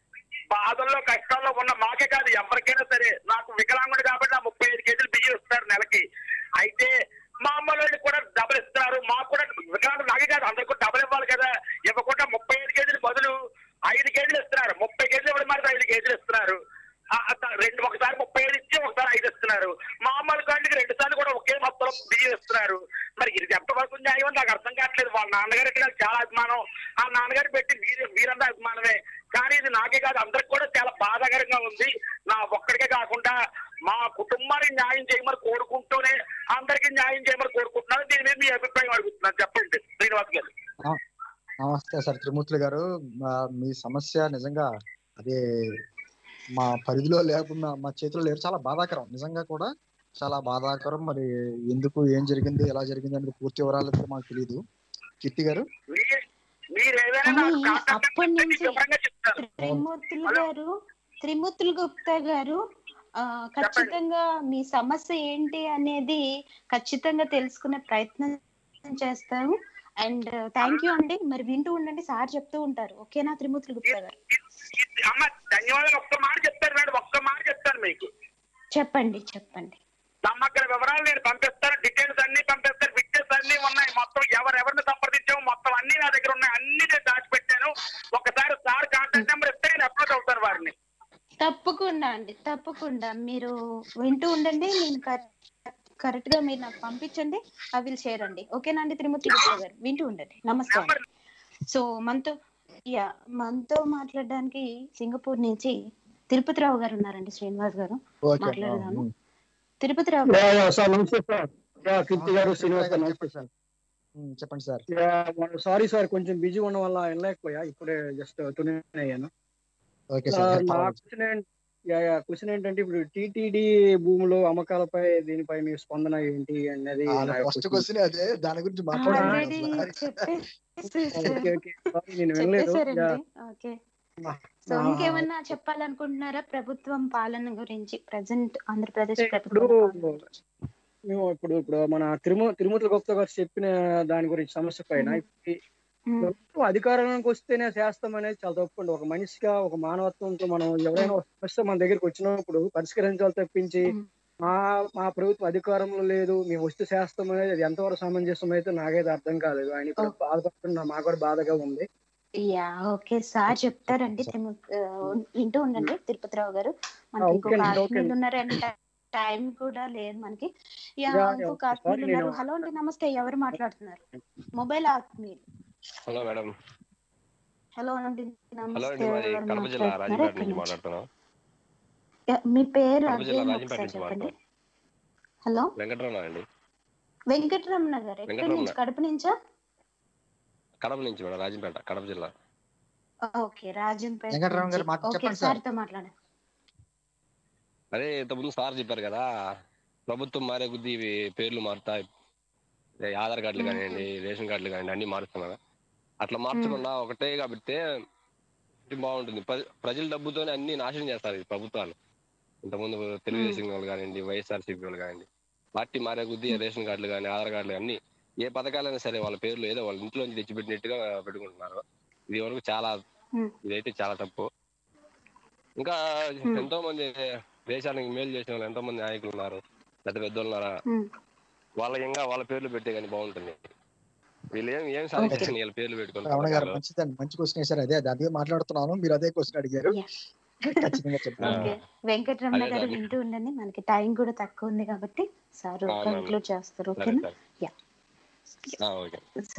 బాధల్లో కష్టాల్లో ఉన్న మాకే కాదు ఎవరికైనా సరే నాకు వికలాంగుడు కాబట్టి నా ముప్పై ఐదు కేజీలు బియ్యం ఇస్తారు నెలకి అయితే మా అమ్మలోకి కూడా డబ్బులు ఇస్తున్నారు మాకు కూడా వికలాంగుడు నాకే కాదు అందరికి కూడా డబ్బులు ఇవ్వాలి కదా ఇవ్వకుండా ముప్పై ఐదు కేజీలు బదులు ఐదు కేజీలు ఇస్తున్నారు ముప్పై కేజీలు ఇవ్వడం మరి ఐదు కేజీలు ఇస్తున్నారు ఆ, ఆ, రెండు ఒకసారి ముప్పై ఐదు ఇచ్చి ఒకసారి ఐదు ఇస్తున్నారు మామూలు కాంటికి రెండు సార్లు కూడా ఒకే మొత్తంలో బియ్యం ఇస్తున్నారు మరి ఇది ఎంతవరకు న్యాయం అని నాకు అర్థం కావట్లేదు వాళ్ళ నాన్నగారికి నాకు చాలా అభిమానం ఆ నాన్నగారు పెట్టి వీరు వీరంతా అభిమానమే కానీ ఇది నాకే కాదు అందరికి కూడా చాలా బాధాకరంగా ఉంది నా ఒక్కడికే కాకుండా మా కుటుంబానికి న్యాయం చేయమని కోరుకుంటూనే అందరికీ న్యాయం చేయమని కోరుకుంటున్నాను దీని మీద మీ అభిప్రాయం అడుగుతున్నాను చెప్పండి శ్రీనివాస్ గారు ఆ, నమస్తే సార్ త్రిమూర్తులు గారు మా- మీ సమస్య నిజంగా అదే మా పరిధిలో లేకుండా మా చేతిలో లేరు చాలా బాధాకరం నిజంగా కూడా చాలా బాధాకరం మరి ఎందుకు ఏం జరిగింది ఎలా జరిగింది అనేది పూర్తి వివరాలు అయితే మాకు తెలియదు కీర్తి గారు మీరు ఏదైనా నాకు కాంటాక్ట్ అప్పటి చేస్తే నుంచి వివరంగా చెప్తాను త్రిమూర్తులు గారు త్రిమూర్తులు గుప్తా గారు ఆ, ఖచ్చితంగా మీ సమస్య ఏంటి అనేది ఖచ్చితంగా తెలుసుకునే ప్రయత్నం చేస్తాము అండ్ థ్యాంక్ యూ అండి మరి వింటూ ఉండండి సార్ చెప్తూ ఉంటారు ఓకేనా త్రిమూర్తులు గుప్తా గారు అమ్మ ధన్యవాదాలు ఒక్క మాట చెప్తాను మేడం ఒక్క మాట చెప్తాను మీకు చెప్పండి చెప్పండి సమగ్ర వివరాలు నేను పంపిస్తాను డీటెయిల్స్ అన్ని పంపిస్తాను పిక్చర్స్ అన్ని ఉన్నాయి మొత్తం ఎవరెవరిని సంప్రదించాము మొత్తం అన్ని నా దగ్గర ఉన్నాయి అన్ని నేను దాచిపెట్టాను ఒకసారి సార్ కాంటాక్ట్ నెంబర్ ఇస్తే నేను అప్లోడ్ అవుతాను వారిని తప్పకుండా అండి తప్పకుండా మీరు వింటూ ఉండండి నేను కరెక్ట్ గా మీరు నాకు పంపించండి ఐ విల్ షేర్ అండి ఓకేనా అండి తిరుమతి గుప్తా గారు వింటూ ఉండండి నమస్కారం సో మనతో యా మనతో మాట్లాడడానికి సింగపూర్ నుంచి తిరుపతి రావు గారు ఉన్నారండి శ్రీనివాస్ గారు ఓకే మాట్లాడదాము తిరుపతి రావు గారు. యా, యా, సార్ నమస్తే సార్ యా కీర్తి గారు శ్రీనివాస్ గారు నమస్తే సార్ చెప్పండి సార్ సారీ సార్ కొంచెం బిజీ ఉండడం వల్ల వెళ్ళలేకపోయా ఇప్పుడే జస్ట్ తుని అయ్యాను ఓకే సార్ సార్ నా క్వశ్చన్ యా యా క్వశ్చన్ ఏంటంటే ఇప్పుడు టీటీడీ భూములు అమ్మకాలపై దీనిపై మీ స్పందన ఏంటి అనేది నా యొక్క ఫస్ట్ question. క్వశ్చన్ అదే దాని గురించి ఆల్రెడీ మాట్లాడాలి ఓకే ఓకే సారీ నేను వినలేదు యా చెప్పేశారండి ఓకే సో ఆ, ఇంకేమన్నా చెప్పాలనుకుంటున్నారా ప్రభుత్వం పాలన గురించి ప్రజెంట్ ఆంధ్రప్రదేశ్ ఇప్పుడు ప్రభుత్వం మేము ఇప్పుడు ఇప్పుడు మన తిరుమ తిరుమల గుప్తా గారు చెప్పిన దాని గురించి సమస్య పైన ఇప్పుడు ఈ ప్రభుత్వం అధికారంలోకి వస్తేనే చేస్తాం అనేది చాలా తప్పండి ఒక మనిషిగా ఒక మానవత్వంతో మనం ఎవరైనా ఒక సమస్య మన దగ్గరికి వచ్చినప్పుడు పరిష్కరించాలి తప్పించి మా మా ప్రభుత్వం అధికారంలో లేదు మేము వస్తే చేస్తాం అనేది అది ఎంతవరకు సమంజసం అయితే నాకైతే అర్థం కాలేదు ఆయన ఇప్పుడు బాధపడుతున్నా మాకు కూడా బాధగా ఉంది యా ఓకే సార్ చెప్తారండి తిరుమ- ఆ, వింటూ ఉండండి తిరుపతిరావు గారు మనకి ఓకే ఇంకొక అండి, ఓకే ఆత్మీయులు అండి. ఉన్నారండి టైం కూడా లేదు మనకి యా యా, యా, ఇంకొక ఓకే. ఆత్మీయులు సారీ, ఉన్నారు నేను- హలో అండి నమస్తే ఎవరు మాట్లాడుతున్నారు మొబైల్ ఆత్మీయులు హలో మేడం హలో అండి హలో నమస్తే అండి మాది ఎవరు కడప జిల్లా మాట్లాడుతున్నారు రాజంపేట ఎక్కడి నుంచి నుంచి మాట్లాడుతున్నాం యా, మీ పేరు కడప జిల్లా అగైన్ రాజంపేట ఒకసారి నుంచి చెప్పండి మాట్లాడుతున్నాం హలో వెంకటరమణ అండి వెంకటరమణ గారు ఎక్కడి వెంకటరమణ. నుంచి కడప నుంచా కడప నుంచి మేడం రాజంపేట కడప జిల్లా ఓకే రాజంపేట వెంకటరమణ గారు నుంచి. మాట- ఓకే చెప్పండి సార్. సార్తో మాట్లాడండి అదే ఇంతకుముందు సార్ చెప్పారు కదా ప్రభుత్వం మారే కొద్దీ ఇవి పేర్లు మారుతాయి ఏ ఆధార్ కార్డులు మ్మ్. కానివ్వండి రేషన్ కార్డులు కానివ్వండి అన్ని మారుస్తున్నారు అట్లా మార్చకుండా ఒకటే కాబట్టి ఇది బాగుంటుంది ప్ర- ప్రజల డబ్బుతోనే అన్ని నాశనం చేస్తారు ఈ ప్రభుత్వాలు ఇంతకుముందు తెలుగుదేశం వాళ్ళు కానివ్వండి వైఎస్ఆర్సీపీ వాళ్ళు కానివ్వండి పార్టీ మారే కొద్దీ రేషన్ కార్డులు కానీ ఆధార్ కార్డులు అన్ని ఏ పథకాలైనా సరే వాళ్ళ పేర్లు ఏదో వాళ్ళ ఇంట్లో నుంచి తెచ్చిపెట్టినట్టుగా పెట్టుకుంటున్నారు ఇది వరకు చాలా మ్మ్. ఇదైతే చాలా తప్పు ఇంకా ఎంతో మంది దేశానికి మేలు చేసిన వాళ్ళు ఎంతో మంది నాయకులు ఉన్నారు పెద్ద పెద్ద ఉన్నారా మ్మ్. వాళ్ళ ఇంకా వాళ్ళ పేర్లు పెట్టే కానీ బాగుంటుంది వీళ్ళు ఏం ఏం సాధించారు వీళ్ళ పేర్లు పెట్టుకుని రమణ గారు పథకాలు. మంచిదండి మంచి క్వశ్చన్ వేశారు అదే అదే అదే మాట్లాడుతున్నాను మీరు అదే క్వశ్చన్ అడిగారు ఖచ్చితంగా చెప్తాను ఓకే వెంకటరమణ అదే గారు దాన్ని- వింటూ ఉండండి మనకి టైం కూడా తక్కువ ఉంది కాబట్టి సార్ ఆ, అవునవును. కంక్లూడ్ చేస్తారు సరే ఓకేనా సరే యా ఆ, ఓకే సో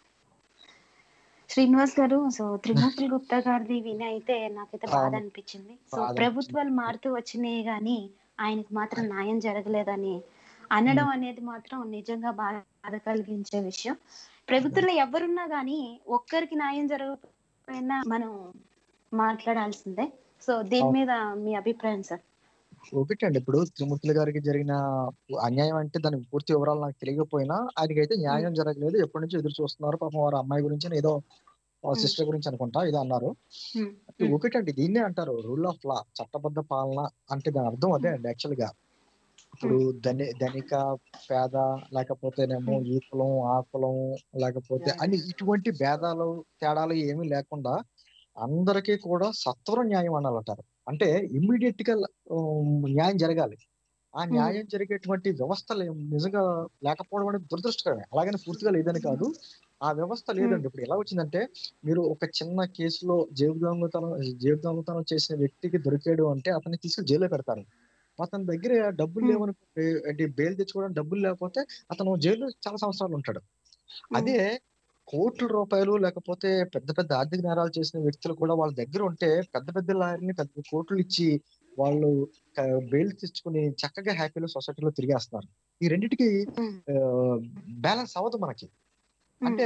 శ్రీనివాస్ గారు సో త్రిమూర్తులు గుప్తా గారిది విని అయితే నాకైతే బాధ అవును. అనిపించింది సో బాధ ప్రభుత్వాలు మారుతూ వచ్చినాయి గాని ఆయనకు మాత్రం న్యాయం జరగలేదని అనడం అనేది మాత్రం నిజంగా బాధ కలిగించే విషయం ప్రభుత్వంలో ఎవరున్నా గానీ ఒక్కరికి న్యాయం జరగకపోయినా మనం మాట్లాడాల్సిందే సో దీని అవును. మీద మీ అభిప్రాయం సార్ ఒకటండి ఇప్పుడు త్రిమూర్తులు గారికి జరిగిన అన్యాయం అంటే దాని పూర్తి వివరాలు నాకు తెలియకపోయినా ఆయనకైతే న్యాయం జరగలేదు ఎప్పటి నుంచో ఎదురు చూస్తున్నారు పాపం వారి అమ్మాయి గురించి ఏదో సిస్టర్ గురించి అనుకుంటా ఏదో అన్నారు ఒకటండి దీన్నే అంటారు రూల్ ఆఫ్ లా చట్టబద్ధ పాలన అంటే దాని అర్థం అదే అండి యాక్చువల్ గా ఇప్పుడు ధని ధనిక పేద లేకపోతేనేమో ఈ కులం ఆ కులం లేకపోతే అని ఇటువంటి భేదాలు తేడాలు ఏమీ లేకుండా అందరికీ కూడా సత్వర న్యాయం అనాలంటారు అంటే ఇమ్మీడియట్ గా ఉమ్, న్యాయం జరగాలి ఆ న్యాయం జరిగేటువంటి వ్యవస్థలు ఏం నిజంగా లేకపోవడం అనేది దురదృష్టకరమే అలాగని పూర్తిగా లేదని కాదు ఆ వ్యవస్థ లేదండి ఇప్పుడు ఎలా వచ్చిందంటే మీరు ఒక చిన్న కేసులో జేబు దొంగతనం జేబు దొంగతనం చేసిన వ్యక్తికి దొరికాడు అంటే అతన్ని తీసుకుని జైల్లో పెడతారు అతని దగ్గర డబ్బులు లేవనుకోండి అంటే బెయిల్ తెచ్చుకోవడం డబ్బులు లేకపోతే అతను జైల్లో చాలా సంవత్సరాలు ఉంటాడు అదే కోట్ల రూపాయలు లేకపోతే పెద్ద పెద్ద ఆర్థిక నేరాలు చేసిన వ్యక్తులు కూడా వాళ్ళ దగ్గర ఉంటే పెద్ద పెద్ద లాయర్ని పెద్ద కోట్లు ఇచ్చి వాళ్ళు బెయిల్ తెచ్చుకుని చక్కగా హ్యాపీలో సొసైటీలో తిరిగేస్తున్నారు ఈ రెండిటికి బ్యాలెన్స్ అవ్వదు మనకి అంటే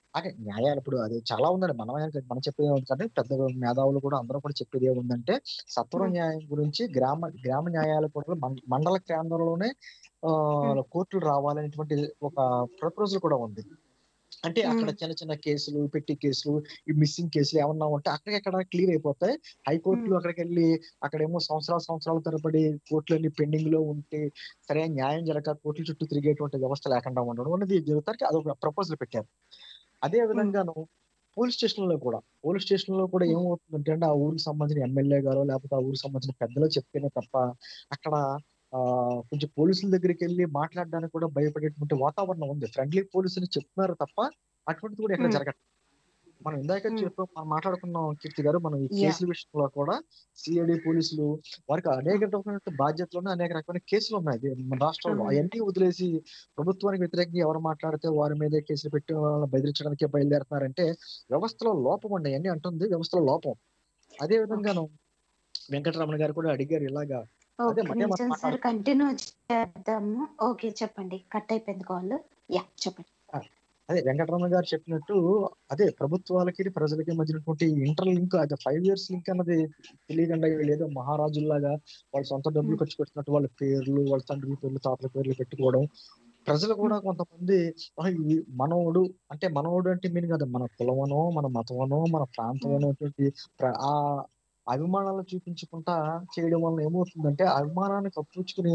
అంటే న్యాయాలు ఇప్పుడు అది చాలా ఉందండి మనం ఏం- మనం చెప్పేది ఏముందంటే పెద్ద మేధావులు కూడా అందరూ కూడా చెప్పేది ఏముందంటే సత్వర న్యాయం గురించి గ్రామ గ్రామ న్యాయాల కూడా మం- మండల కేంద్రంలోనే ఆ కోర్టులు రావాలనేటువంటి ఒక ప్రపోజల్ కూడా ఉంది అంటే అక్కడ చిన్న చిన్న కేసులు పెట్టి కేసులు ఈ మిస్సింగ్ కేసులు ఏమన్నా ఉంటే అక్కడికక్కడ క్లియర్ అయిపోతాయి హైకోర్టులు అక్కడికి వెళ్ళి అక్కడేమో సంవత్సరాల సంవత్సరాల తరబడి కోర్టులన్నీ పెండింగ్ లో ఉంటే సరైన న్యాయం జరగక కోర్టుల చుట్టూ తిరిగేటువంటి వ్యవస్థ లేకుండా ఉండడం అనేది జరుగుతానికి అదొక ప్రపోజల్ పెట్టారు అదే విధంగాను పోలీస్ స్టేషన్ లో కూడా పోలీస్ స్టేషన్ లో కూడా ఏమవుతుందంటే అంటే ఆ ఊరికి సంబంధించిన ఎమ్మెల్యే గారో లేకపోతే ఆ ఊరికి సంబంధించిన పెద్దలో చెప్తేనే తప్ప అక్కడ ఆ కొంచెం పోలీసుల దగ్గరికి వెళ్ళి మాట్లాడడానికి కూడా భయపడేటువంటి వాతావరణం ఉంది ఫ్రెండ్లీ పోలీసులు చెప్తున్నారు తప్ప అటువంటిది కూడా ఎక్కడ Hmm. జరగట్లేదు మనం ఇందాక Hmm. చెప్పు మనం మాట్లాడుకున్నాం కీర్తి గారు మనం ఈ Yeah. కేసుల విషయంలో కూడా సిఐడి పోలీసులు వారికి అనేక రకమైన బాధ్యతలు అనేక రకమైన కేసులు ఉన్నాయి ఇది మన రాష్ట్రంలో Hmm. అవన్నీ వదిలేసి ప్రభుత్వానికి వ్యతిరేకంగా ఎవరు మాట్లాడితే వారి మీదే కేసులు పెట్టి వాళ్ళని బెదిరించడానికి బయలుదేరుతున్నారంటే వ్యవస్థలో లోపం అండి అన్ని అంటుంది వ్యవస్థలో లోపం అదే విధంగాను వెంకటరమణ గారు కూడా అడిగారు ఇలాగా అదే ఓకే మధ్య మనం నిజం సార్ మాట్లాడు- కంటిన్యూ చేద్దాము ఓకే చెప్పండి కట్ అయిపోయింది కాల్ యా చెప్పండి ఆ, అదే వెంకటరమణ గారు చెప్పినట్టు అదే ప్రభుత్వాలకి ప్రజలకి మధ్యనటువంటి ఇంటర్ లింక్ అది ఫైవ్ ఇయర్స్ లింక్ అన్నది తెలియకుండా వీళ్ళు ఏదో మహారాజుల్లాగా వాళ్ళ సొంత డబ్బులు ఖర్చు పెట్టినట్టు వాళ్ళ పేర్లు వాళ్ళ తండ్రుల పేర్లు తాతల పేర్లు పెట్టుకోవడం ప్రజలు కూడా కొంతమంది "ఆ, ఈ మనవడు అంటే మనవడు అంటే మీనింగ్ కదా మన కులమనో మన మతమనో మన ప్రాంతం అనేటువంటి ప్ర- ఆ అభిమానాలు చూపించుకుంటా చేయడం వల్ల ఏమవుతుందంటే ఆ అభిమానాన్ని కప్పించుకుని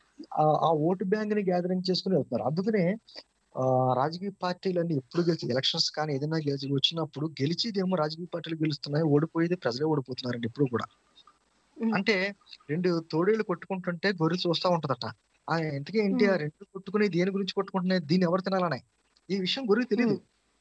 ఆ ఆ ఓటు బ్యాంక్ ని గ్యాదరింగ్ చేసుకుని వెళ్తున్నారు అందుకనే ఆ రాజకీయ పార్టీలన్నీ ఎప్పుడు గెలిచి ఎలక్షన్స్ కానీ ఏదైనా గెలిచి వచ్చినప్పుడు గెలిచేదేమో రాజకీయ పార్టీలు గెలుస్తున్నాయి ఓడిపోయేది ప్రజలే ఓడిపోతున్నారండి ఇప్పుడు కూడా అంటే రెండు తోడేళ్ళు కొట్టుకుంటుంటే గొర్రె చూస్తా ఉంటదట ఆ ఇంతకీ ఏంటి ఆ రెండు కొట్టుకుని దేని గురించి కొట్టుకుంటున్నాయి దీన్ని ఎవరు తినాలనే ఈ విషయం గురికి తెలియదు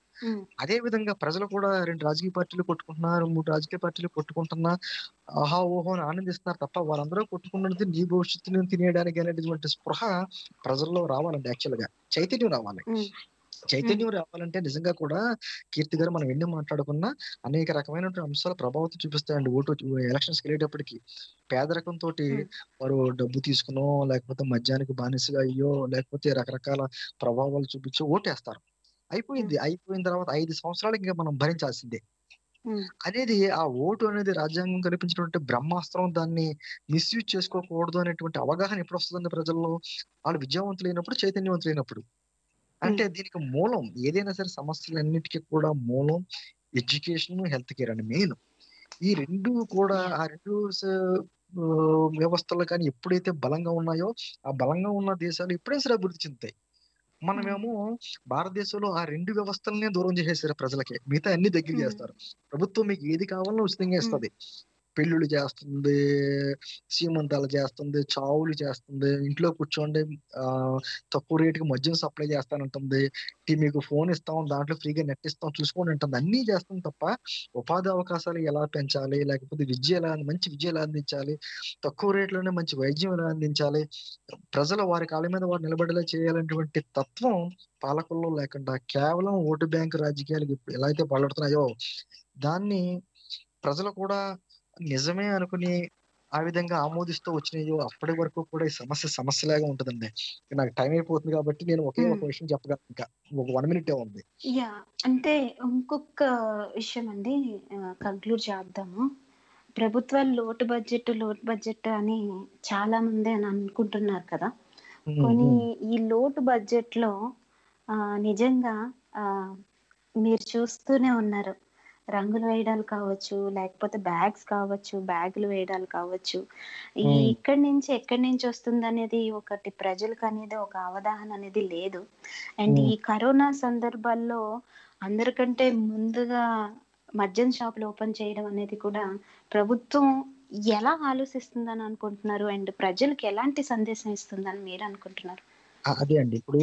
అదే విధంగా ప్రజలు కూడా రెండు రాజకీయ పార్టీలు కొట్టుకుంటున్నారు మూడు రాజకీయ పార్టీలు కొట్టుకుంటున్నా ఆహా ఓహో అని ఆనందిస్తున్నారు తప్ప వాళ్ళందరూ కొట్టుకున్నది నీ భవిష్యత్తుని తినేయడానికి అనేటువంటి స్పృహ ప్రజల్లో రావాలండి యాక్చువల్ గా చైతన్యం రావాలి చైతన్యం రావాలంటే నిజంగా కూడా కీర్తి గారు మనం ఎన్ని మాట్లాడుకున్నా అనేక రకమైనటువంటి అంశాలు ప్రభావితం చూపిస్తాయండి ఓటు ఎలక్షన్స్ వెళ్ళేటప్పటికి పేదరికం తోటి వారు డబ్బు తీసుకునో లేకపోతే మద్యానికి బానిసగా అయ్యో లేకపోతే రకరకాల ప్రభావాలు చూపించి ఓటేస్తారు అయిపోయింది అయిపోయిన తర్వాత ఐదు సంవత్సరాలకి ఇంకా మనం భరించాల్సిందే అనేది ఆ ఓటు అనేది రాజ్యాంగం కల్పించినటువంటి బ్రహ్మాస్త్రం దాన్ని మిస్యూజ్ చేసుకోకూడదు అనేటువంటి అవగాహన ఎప్పుడు వస్తుందండి ప్రజల్లో వాళ్ళు విద్యావంతులైనప్పుడు చైతన్యవంతులైనప్పుడు అంటే దీనికి మూలం ఏదైనా సరే సమస్యలన్నిటికీ కూడా మూలం ఎడ్యుకేషన్ హెల్త్ కేర్ అండి మెయిన్ ఈ రెండు కూడా ఆ రెండు స- ఆ, వ్యవస్థలు కానీ ఎప్పుడైతే బలంగా ఉన్నాయో ఆ బలంగా ఉన్న దేశాలు ఎప్పుడైనా సరే అభివృద్ధి చెందుతాయి మనమేమో భారతదేశంలో ఆ రెండు వ్యవస్థలనే దూరం చేసేసారు ప్రజలకి మిగతా అన్ని దగ్గర చేస్తారు ప్రభుత్వం మీకు ఏది కావాలో ఉచితంగా ఇస్తుంది పెళ్ళిళ్ళు చేస్తుంది సీమంతాలు చేస్తుంది చావులు చేస్తుంది ఇంట్లో కూర్చోండి ఆ తక్కువ రేటుకి మద్యం సప్లై చేస్తానంటుంది టీ మీకు ఫోన్ ఇస్తాం దాంట్లో ఫ్రీగా నెట్ ఇస్తాం చూసుకోండి అంటుంది అన్ని చేస్తుంది తప్ప ఉపాధి అవకాశాలు ఎలా పెంచాలి లేకపోతే విద్య ఎలా మంచి విద్య ఎలా అందించాలి తక్కువ రేట్లోనే మంచి వైద్యం ఎలా అందించాలి ప్రజలు వారి కాళ్ళ మీద వారు నిలబడేలా చేయాలనేటువంటి తత్వం పాలకుల్లో లేకుండా కేవలం ఓటు బ్యాంకు రాజకీయాలకు ఇప్పుడు ఎలా అయితే పడుతున్నాయో దాన్ని ప్రజలు కూడా నిజమే అనుకుని ఆ విధంగా ఆమోదిస్తూ వచ్చినాయో అప్పటి వరకు కూడా ఈ సమస్య సమస్యలాగా ఉంటుందండి ఇక నాకు టైం అయిపోతుంది కాబట్టి నేను ఒకే ఒక విషయం చెప్పగలను ఇంకా ఒక వన్ మినిట్ ఉంది యా అంటే ఇంకొక విషయం అండి కంక్లూడ్ చేద్దాము ప్రభుత్వాలు లోటు బడ్జెట్ లోటు బడ్జెట్ అని చాలా మంది అని అనుకుంటున్నారు కదా కానీ ఈ లోటు బడ్జెట్ లో ఆ, నిజంగా ఆ, మీరు చూస్తూనే ఉన్నారు రంగులు వేయడాలు కావచ్చు లేకపోతే బ్యాగ్స్ కావచ్చు బ్యాగులు వేయడాలు కావచ్చు ఈ Hmm. ఇక్కడి నుంచి ఎక్కడి నుంచి వస్తుంది అనేది ఒకటి ప్రజలకు అనేది ఒక అవగాహన అనేది లేదు అండ్ ఈ కరోనా సందర్భాల్లో అందరికంటే ముందుగా మద్యం షాపులు ఓపెన్ చేయడం అనేది కూడా ప్రభుత్వం ఎలా ఆలోచిస్తుందని అనుకుంటున్నారు అండ్ ప్రజలకు ఎలాంటి సందేశం ఇస్తుందని మీరు అనుకుంటున్నారు ఆ, అదే అండి ఇప్పుడు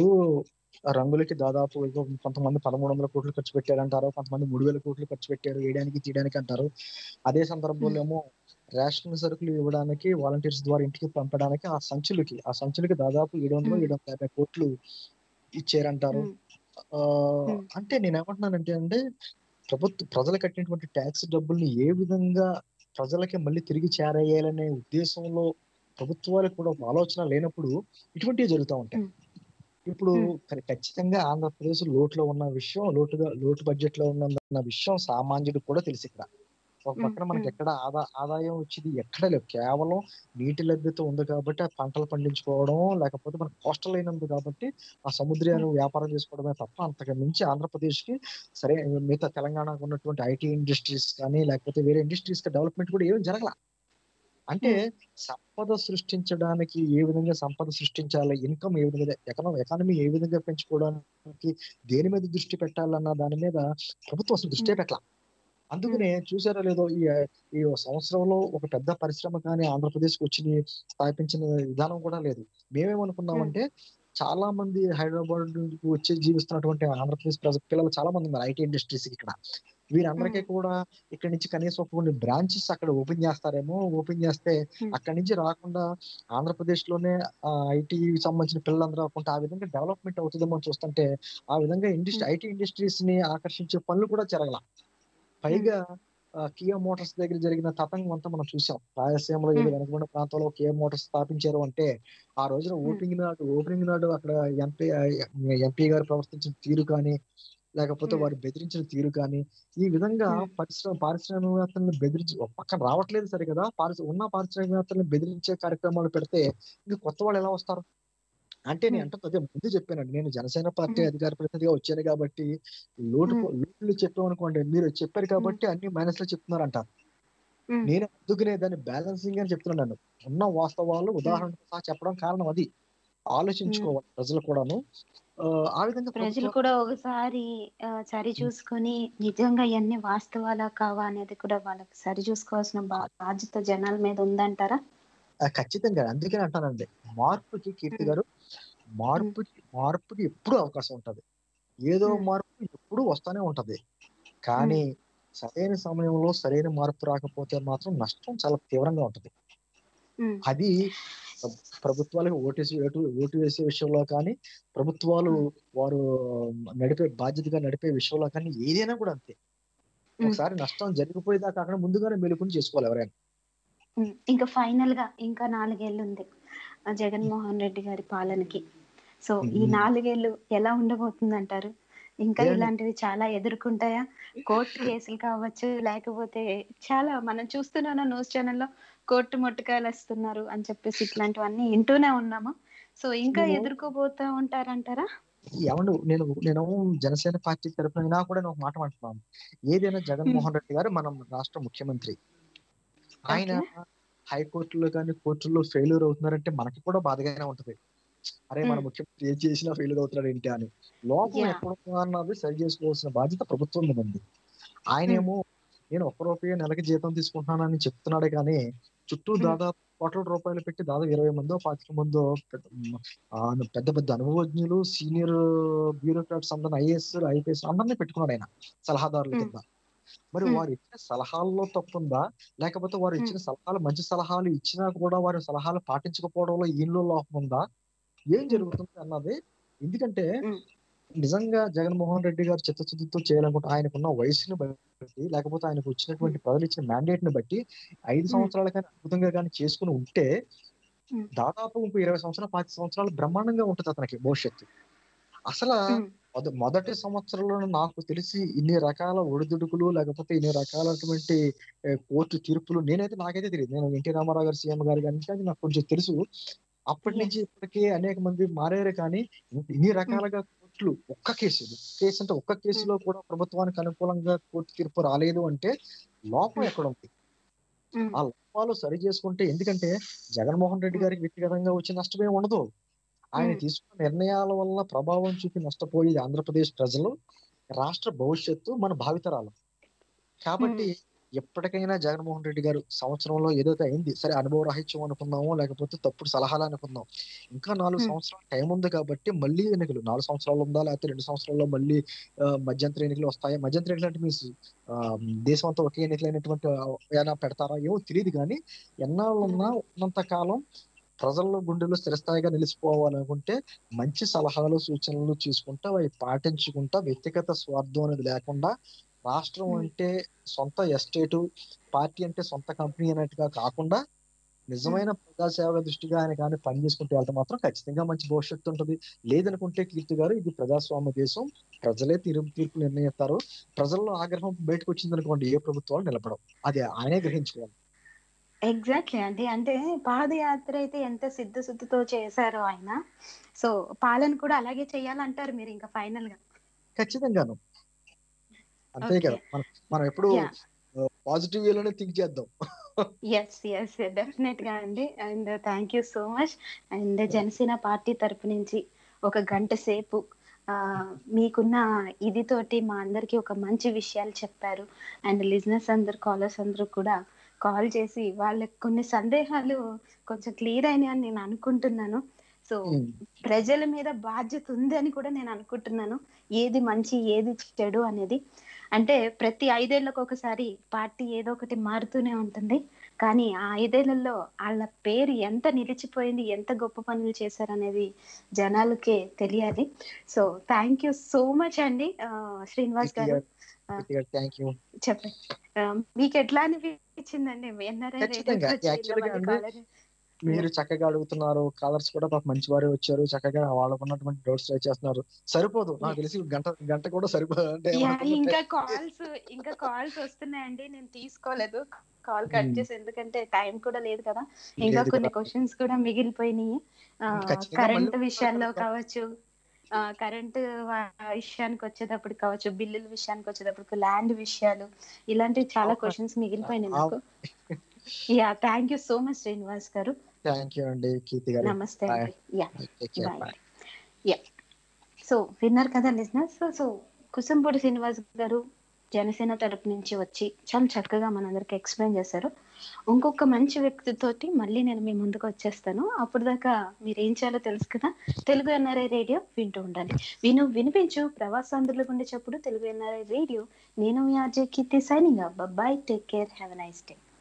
ఆ రంగులకి దాదాపు ఏదో కొంతమంది పదమూడు వందల కోట్లు ఖర్చు పెట్టారు అంటారు కొంతమంది మూడు వేల కోట్లు ఖర్చు పెట్టారు వేయడానికి తీయడానికి అంటారు అదే సందర్భంలో ఏమో రేషన్ సరుకులు ఇవ్వడానికి వాలంటీర్స్ ద్వారా ఇంటికి పంపడానికి ఆ సంచులకి ఆ సంచులకి దాదాపు ఏడు వందలు ఏడు వందల యాభై కోట్లు ఇచ్చారంటారు ఆ అంటే నేను ఏమంటున్నానంటే అంటే ప్రభుత్వ ప్రజలు కట్టినటువంటి ట్యాక్స్ డబ్బుల్ని ఏ విధంగా ప్రజలకి మళ్ళీ తిరిగి చేరేయాలనే ఉద్దేశంలో ప్రభుత్వాలకు కూడా ఒక ఆలోచన లేనప్పుడు ఇటువంటివి జరుగుతూ ఉంటాయి ఇప్పుడు ఖ- ఖచ్చితంగా ఆంధ్రప్రదేశ్ లోటులో ఉన్న విషయం లోటుగా లోటు బడ్జెట్ లో ఉన్న విషయం సామాన్యుడికి కూడా తెలుసు ఇక్కడ ఒక మ్మ్. పక్కన మనకి మ్మ్. ఎక్కడ ఆదా ఆదాయం వచ్చేది ఎక్కడ లేవు కేవలం నీటి లభ్యత ఉంది కాబట్టి ఆ పంటలు పండించుకోవడం లేకపోతే మనకు కోస్టల్ లైన్ ఉంది కాబట్టి ఆ సముద్రాలు వ్యాపారం చేసుకోవడమే తప్ప అంతకు మించి ఆంధ్రప్రదేశ్ కి సరే మిగతా తెలంగాణకు ఉన్నటువంటి ఐటీ ఇండస్ట్రీస్ కానీ లేకపోతే వేరే ఇండస్ట్రీస్ కి డెవలప్మెంట్ కూడా ఏం జరగల అంటే సంపద సృష్టించడానికి ఏ విధంగా సంపద సృష్టించాలి ఇన్కమ్ ఏ విధంగా ఎకనామీ ఎకానమీ ఏ విధంగా పెంచుకోవడానికి దేని మీద దృష్టి పెట్టాలన్న దాని మీద ప్రభుత్వం అసలు దృష్టి పెట్టాల అందుకనే చూసారో లేదో ఈ ఈ సంవత్సరంలో ఒక పెద్ద పరిశ్రమ కానీ ఆంధ్రప్రదేశ్ కి వచ్చి స్థాపించిన విధానం కూడా లేదు మేమేమనుకున్నామంటే చాలా మంది హైదరాబాద్ నుంచి వచ్చి జీవిస్తున్నటువంటి ఆంధ్రప్రదేశ్ ప్రజ పిల్లలు చాలా మంది ఉన్నారు ఐటీ ఇండస్ట్రీస్ ఇక్కడ వీరందరికీ కూడా ఇక్కడ నుంచి కనీసం ఒక కొన్ని బ్రాంచెస్ అక్కడ ఓపెన్ చేస్తారేమో ఓపెన్ చేస్తే అక్కడి నుంచి రాకుండా ఆంధ్రప్రదేశ్ లోనే ఐటీ సంబంధించిన పిల్లలందరూ రాకుండా ఆ విధంగా డెవలప్మెంట్ అవుతుందేమో అని చూస్తుంటే ఆ విధంగా ఇండస్ట్రీ ఐటీ ఇండస్ట్రీస్ ని ఆకర్షించే పనులు కూడా జరగల పైగా ఆ, కియా మోటార్స్ దగ్గర జరిగిన తతంగం అంతా మనం చూసాం రాయలసీమలో ఏదో వెనకబడిన ప్రాంతంలో కియా మోటార్స్ స్థాపించారు అంటే ఆ రోజున ఓపెనింగ్ నాడు ఓపెనింగ్ నాడు అక్కడ ఎంపీ ఎంపీ గారు ప్రవర్తించిన తీరు కానీ లేకపోతే వారు బెదిరించిన తీరు కానీ ఈ విధంగా పరిశ్రమ పారిశ్రామికవేత్తలను బెదిరించి ఒక పక్కన రావట్లేదు సరే కదా పారిశ్ర ఉన్న పారిశ్రామికవేత్తలను బెదిరించే కార్యక్రమాలు పెడితే ఇంకా కొత్త వాళ్ళు ఎలా వస్తారు అంటే నేను అంటే అదే ముందు చెప్పానండి నేను జనసేన పార్టీ అధికార ప్రతినిధిగా వచ్చాను కాబట్టి లోటు లోట్లు చెప్పాం అనుకోండి మీరు చెప్పారు కాబట్టి అన్ని మైనస్ లో చెప్తున్నారు అంటారు నేను అందుకనే దాన్ని బ్యాలెన్సింగ్ అని చెప్తున్నాను ఉన్న వాస్తవాలు ఉదాహరణతో సహా చెప్పడం కారణం అది ఆలోచించుకోవాలి ప్రజలు కూడాను ఆ, ఆ విధంగా ప్రజలు ప్రభుత్వం కూడా ఒకసారి ఆ, సరి చూసుకొని నిజంగా ఇవన్నీ వాస్తవాలా కావా అనేది కూడా వాళ్ళకి సరి చూసుకోవాల్సిన బా- బాధ్యత జనాల మీద ఉందంటారా ఆ, ఖచ్చితంగా అందుకని అంటానండి మార్పుకి కీర్తి గారు మార్పుకి మార్పుకి ఎప్పుడు అవకాశం ఉంటది ఏదో మార్పు ఎప్పుడు వస్తానే ఉంటది కానీ సరైన సమయంలో సరైన మార్పు రాకపోతే మాత్రం నష్టం చాలా తీవ్రంగా ఉంటది అది ప్ర- ప్రభుత్వాలకు ఓటేసి ఓటు ఓటు వేసే విషయంలో కానీ ప్రభుత్వాలు వారు నడిపే బాధ్యతగా నడిపే విషయంలో కానీ ఏదైనా కూడా అంతే ఒకసారి నష్టం జరిగిపోయేదాకా కాకుండా ముందుగానే మెలుకుని చేసుకోవాలి ఎవరైనా ఉమ్, ఇంకా ఫైనల్ గా ఇంకా నాలుగేళ్లు ఉంది ఆ జగన్మోహన్ రెడ్డి గారి పాలనకి సో ఈ ఉమ్. నాలుగేళ్లు ఎలా ఉండబోతుంది అంటారు ఇంకా ఏమండి? ఇలాంటివి చాలా ఎదుర్కొంటాయా కోర్టు కేసులు కావచ్చు లేకపోతే చాలా మనం చూస్తున్నాను న్యూస్ ఛానల్లో కోర్టు మొట్టకాయలు వస్తున్నారు అని చెప్పేసి ఇట్లాంటివన్నీ వింటూనే ఉన్నాము సో ఇంకా నేను- ఎదుర్కోబోతా ఉంటారంటారా ఏమండు నేను నేను జనసేన పార్టీ తరఫున అయినా కూడా నేను ఒక మాట అంటున్నాను ఏదైనా జగన్మోహన్ రెడ్డి గారు మనం రాష్ట్ర ముఖ్యమంత్రి ఆయన హైకోర్టులో కానీ కోర్టుల్లో ఫెయిల్యూర్ అవుతున్నారంటే మనకి కూడా బాధగానే ఉంటది అరే మన Hmm. ముఖ్యమంత్రి ఏం చేసినా ఫెయిల్యూర్ అవుతున్నాడు ఏంటి అని లోపం Yeah. ఎక్కడ ఉందో అన్నది సరి చేసుకోవాల్సిన బాధ్యత ప్రభుత్వం మీద ఉంది ఆయనేమో నేను ఒక్క రూపాయి నెలకి జీతం తీసుకుంటున్నానని చెప్తున్నాడే కానీ చుట్టూ దాదాపు కోట్ల రూపాయలు పెట్టి దాదాపు ఇరవై మందో పాతిక మందో పెద్ద- ఆ, పెద్ద పెద్ద అనుభవజ్ఞులు సీనియర్ బ్యూరోక్రాట్స్ అందరిని ఐఏఎస్ ఐపీఎస్ అందరినీ పెట్టుకున్నాడు ఆయన సలహాదారుల Hmm. కింద మరి Hmm. వారు ఇచ్చిన సలహాల్లో తప్పుందా లేకపోతే వారు ఇచ్చిన సలహాలు మంచి సలహాలు ఇచ్చినా కూడా వారి సలహాలు పాటించకపోవడంలో ఈయనలో లోపం ఉందా ఏం జరుగుతుంది అన్నది ఎందుకంటే నిజంగా జగన్మోహన్ రెడ్డి గారు చిత్తశుద్ధితో చేయాలనుకుంటే ఆయనకున్న వయసుని బట్టి లేకపోతే ఆయనకు వచ్చినటువంటి ప్రజలు ఇచ్చిన మ్యాండేట్ ని బట్టి ఐదు సంవత్సరాల కానీ అద్భుతంగా కానీ చేసుకుని ఉంటే దాదాపు ముప్పై ఇరవై సంవత్సరాలు పాతి సంవత్సరాలు బ్రహ్మాండంగా ఉంటుంది అతనికి భవిష్యత్తు అసలు మొద- మొదటి సంవత్సరంలో నాకు తెలిసి ఇన్ని రకాల ఒడిదుడుకులు లేకపోతే ఇన్ని రకాలైనటువంటి ఏ, కోర్టు తీర్పులు నేనైతే నాకైతే తెలియదు నేను ఎన్టీ రామారావు గారు సీఎం గారు కానీ ఇంకా నాకు కొంచెం తెలుసు అప్పటి నుంచి ఇప్పటికీ అనేక మంది మారారు కానీ ఇన్- ఇన్ని రకాలుగా కోర్టులు ఒక్క కేసు ఇది. కేసు అంటే ఒక్క కేసులో కూడా ప్రభుత్వానికి అనుకూలంగా కోర్టు తీర్పు రాలేదు అంటే లోపం ఎక్కడ ఉంది ఆ లోపాలు సరి చేసుకుంటే ఎందుకంటే జగన్మోహన్ రెడ్డి గారికి వ్యక్తిగతంగా వచ్చే నష్టమే ఉండదు ఆయన తీసుకున్న నిర్ణయాల వల్ల ప్రభావం చూపి నష్టపోయేది ఆంధ్రప్రదేశ్ ప్రజలు రాష్ట్ర భవిష్యత్తు మన భావితరాలు కాబట్టి ఎప్పటికైనా జగన్మోహన్ రెడ్డి గారు సంవత్సరంలో ఏదైతే అయింది సరే అనుభవ రాహిత్యం అనుకుందాము లేకపోతే తప్పుడు సలహాలు అనుకుందాం ఇంకా నాలుగు Hmm. సంవత్సరాల టైం ఉంది కాబట్టి మళ్ళీ ఎన్నికలు నాలుగు సంవత్సరాలు ఉందా లేకపోతే రెండు సంవత్సరాల్లో మళ్ళీ ఆ, మధ్యంతర ఎన్నికలు వస్తాయా మధ్యంతర ఎన్నికలు అంటే మీ దేశం అంతా ఒకే ఎన్నికలైనటువంటి ఆ, ఏమైనా పెడతారా ఏమో తెలియదు కానీ ఎన్నాళ్ళు ఉన్నా ఉన్నంత కాలం ప్రజల గుండెలో స్థిరస్థాయిగా నిలిచిపోవాలనుకుంటే మంచి సలహాలు సూచనలు చూసుకుంటా అవి పాటించుకుంటా వ్యక్తిగత స్వార్థం అనేది లేకుండా రాష్ట్రం అంటే సొంత ఎస్టేటు పార్టీ అంటే సొంత కంపెనీ అన్నట్టుగా కాకుండా నిజమైన ప్రజాసేవ దృష్టిగా ఆయన కానీ పని చేసుకుంటూ వెళ్తే మాత్రం ఖచ్చితంగా మంచి భవిష్యత్తు ఉంటుంది లేదనుకుంటే కీర్తి గారు ఇది ప్రజాస్వామ్య దేశం ప్రజలే తీర్పు తీర్పు నిర్ణయిస్తారు ప్రజల్లో ఆగ్రహం బయటకు వచ్చింది అనుకోండి ఏ ప్రభుత్వాలు నిలబడవు అది ఆయనే గ్రహించుకోవాలి ఎగ్జాక్ట్లీ అండి అంటే పాదయాత్ర అయితే ఎంత సిద్ధశుద్ధితో చేశారో ఆయన సో పాలన కూడా అలాగే చేయాలంటారు మీరు ఇంకా ఫైనల్ గా ఖచ్చితంగాను అంతే Okay. కదా మనం మనం ఎప్పుడు Yeah. పాజిటివ్ వేలోనే థింక్ చేద్దాం ఎస్ ఎస్ డెఫినెట్ గా అండి and thank you so much and Janasena party తరపు నుంచి ఒక గంట సేపు ఆ, మీకున్న ఇది తోటి మా అందరికి ఒక మంచి విషయాలు చెప్పారు అండ్ లిజినెస్ అందరు కాలర్స్ అందరూ కూడా కాల్ చేసి వాళ్ళకి కొన్ని సందేహాలు కొంచెం క్లియర్ అయినాయని నేను అనుకుంటున్నాను సో ప్రజల మీద బాధ్యత ఉంది అని కూడా నేను అనుకుంటున్నాను ఏది మంచి ఏది చెడు అనేది అంటే ప్రతి ఐదేళ్లకు ఒకసారి పార్టీ ఏదో ఒకటి మారుతూనే ఉంటుంది కానీ ఆ ఐదేళ్లలో వాళ్ళ పేరు ఎంత నిలిచిపోయింది ఎంత గొప్ప పనులు చేశారనేది జనాలకే తెలియాలి so thank you so much అండి ఆ, శ్రీనివాస్ గారు ఆ, థ్యాంక్ యూ చెప్పండి ఆ, మీకు ఎట్లా అనిపించిందండి ఎన్ఆర్ఐ ఖచ్చితంగా యాక్చువల్ గా అండి మీరు చక్కగా అడుగుతున్నారు కాలర్స్ కూడా పాప మంచి వారే వచ్చారు చక్కగా వాళ్ళకు ఉన్నటువంటి డౌట్స్ ట్రై చేస్తున్నారు సరిపోదు నాకు తెలిసి గంట గంట కూడా సరిపోదు అంటే యా, మనకున్న ఇంకా time- కాల్స్ ఇంకా కాల్స్ వస్తున్నాయండి నేను తీసుకోలేదు కాల్ కట్ Hmm. చేసి ఎందుకంటే టైం కూడా లేదు కదా ఇంకా లేదు కొన్ని కదా. క్వశ్చన్స్ కూడా మిగిలిపోయినాయి ఖచ్చితంగా కరెంట్ మళ్ళీ విషయాల్లో మాట్లాడతాం. కావచ్చు కరెంట్ విషయానికి వచ్చేటప్పుడు కావచ్చు బిల్లుల విషయానికి వచ్చేటప్పుడు ల్యాండ్ విషయాలు ఇలాంటివి చాలా అవునా? క్వశ్చన్స్ మిగిలిపోయినాయి ఆ- నాకు yeah thank you so much Srinivas గారు థ్యాంక్ యూ అండి కీర్తి గారు నమస్తే Bye. అండి yeah Take care. Bye. Bye. Yeah so విన్నారు కదా లిజినెస్ సో కుసంపూడి శ్రీనివాస్ గారు జనసేన తరపు నుంచి వచ్చి చాలా చక్కగా మనందరికి ఎక్స్ప్లెయిన్ చేశారు ఇంకొక మంచి వ్యక్తితోటి మళ్ళీ నేను మీ ముందుకు వచ్చేస్తాను అప్పుడు దాకా మీరు ఏం చేయాలో తెలుసు కదా తెలుగు ఎన్ఆర్ఐ రేడియో వింటూ ఉండండి విను వినిపించు ప్రవాసాంధ్రుల గుండె చప్పుడు తెలుగు ఎన్ఆర్ఐ రేడియో నేను మీ RJ Keerthi signing bye take care have nice day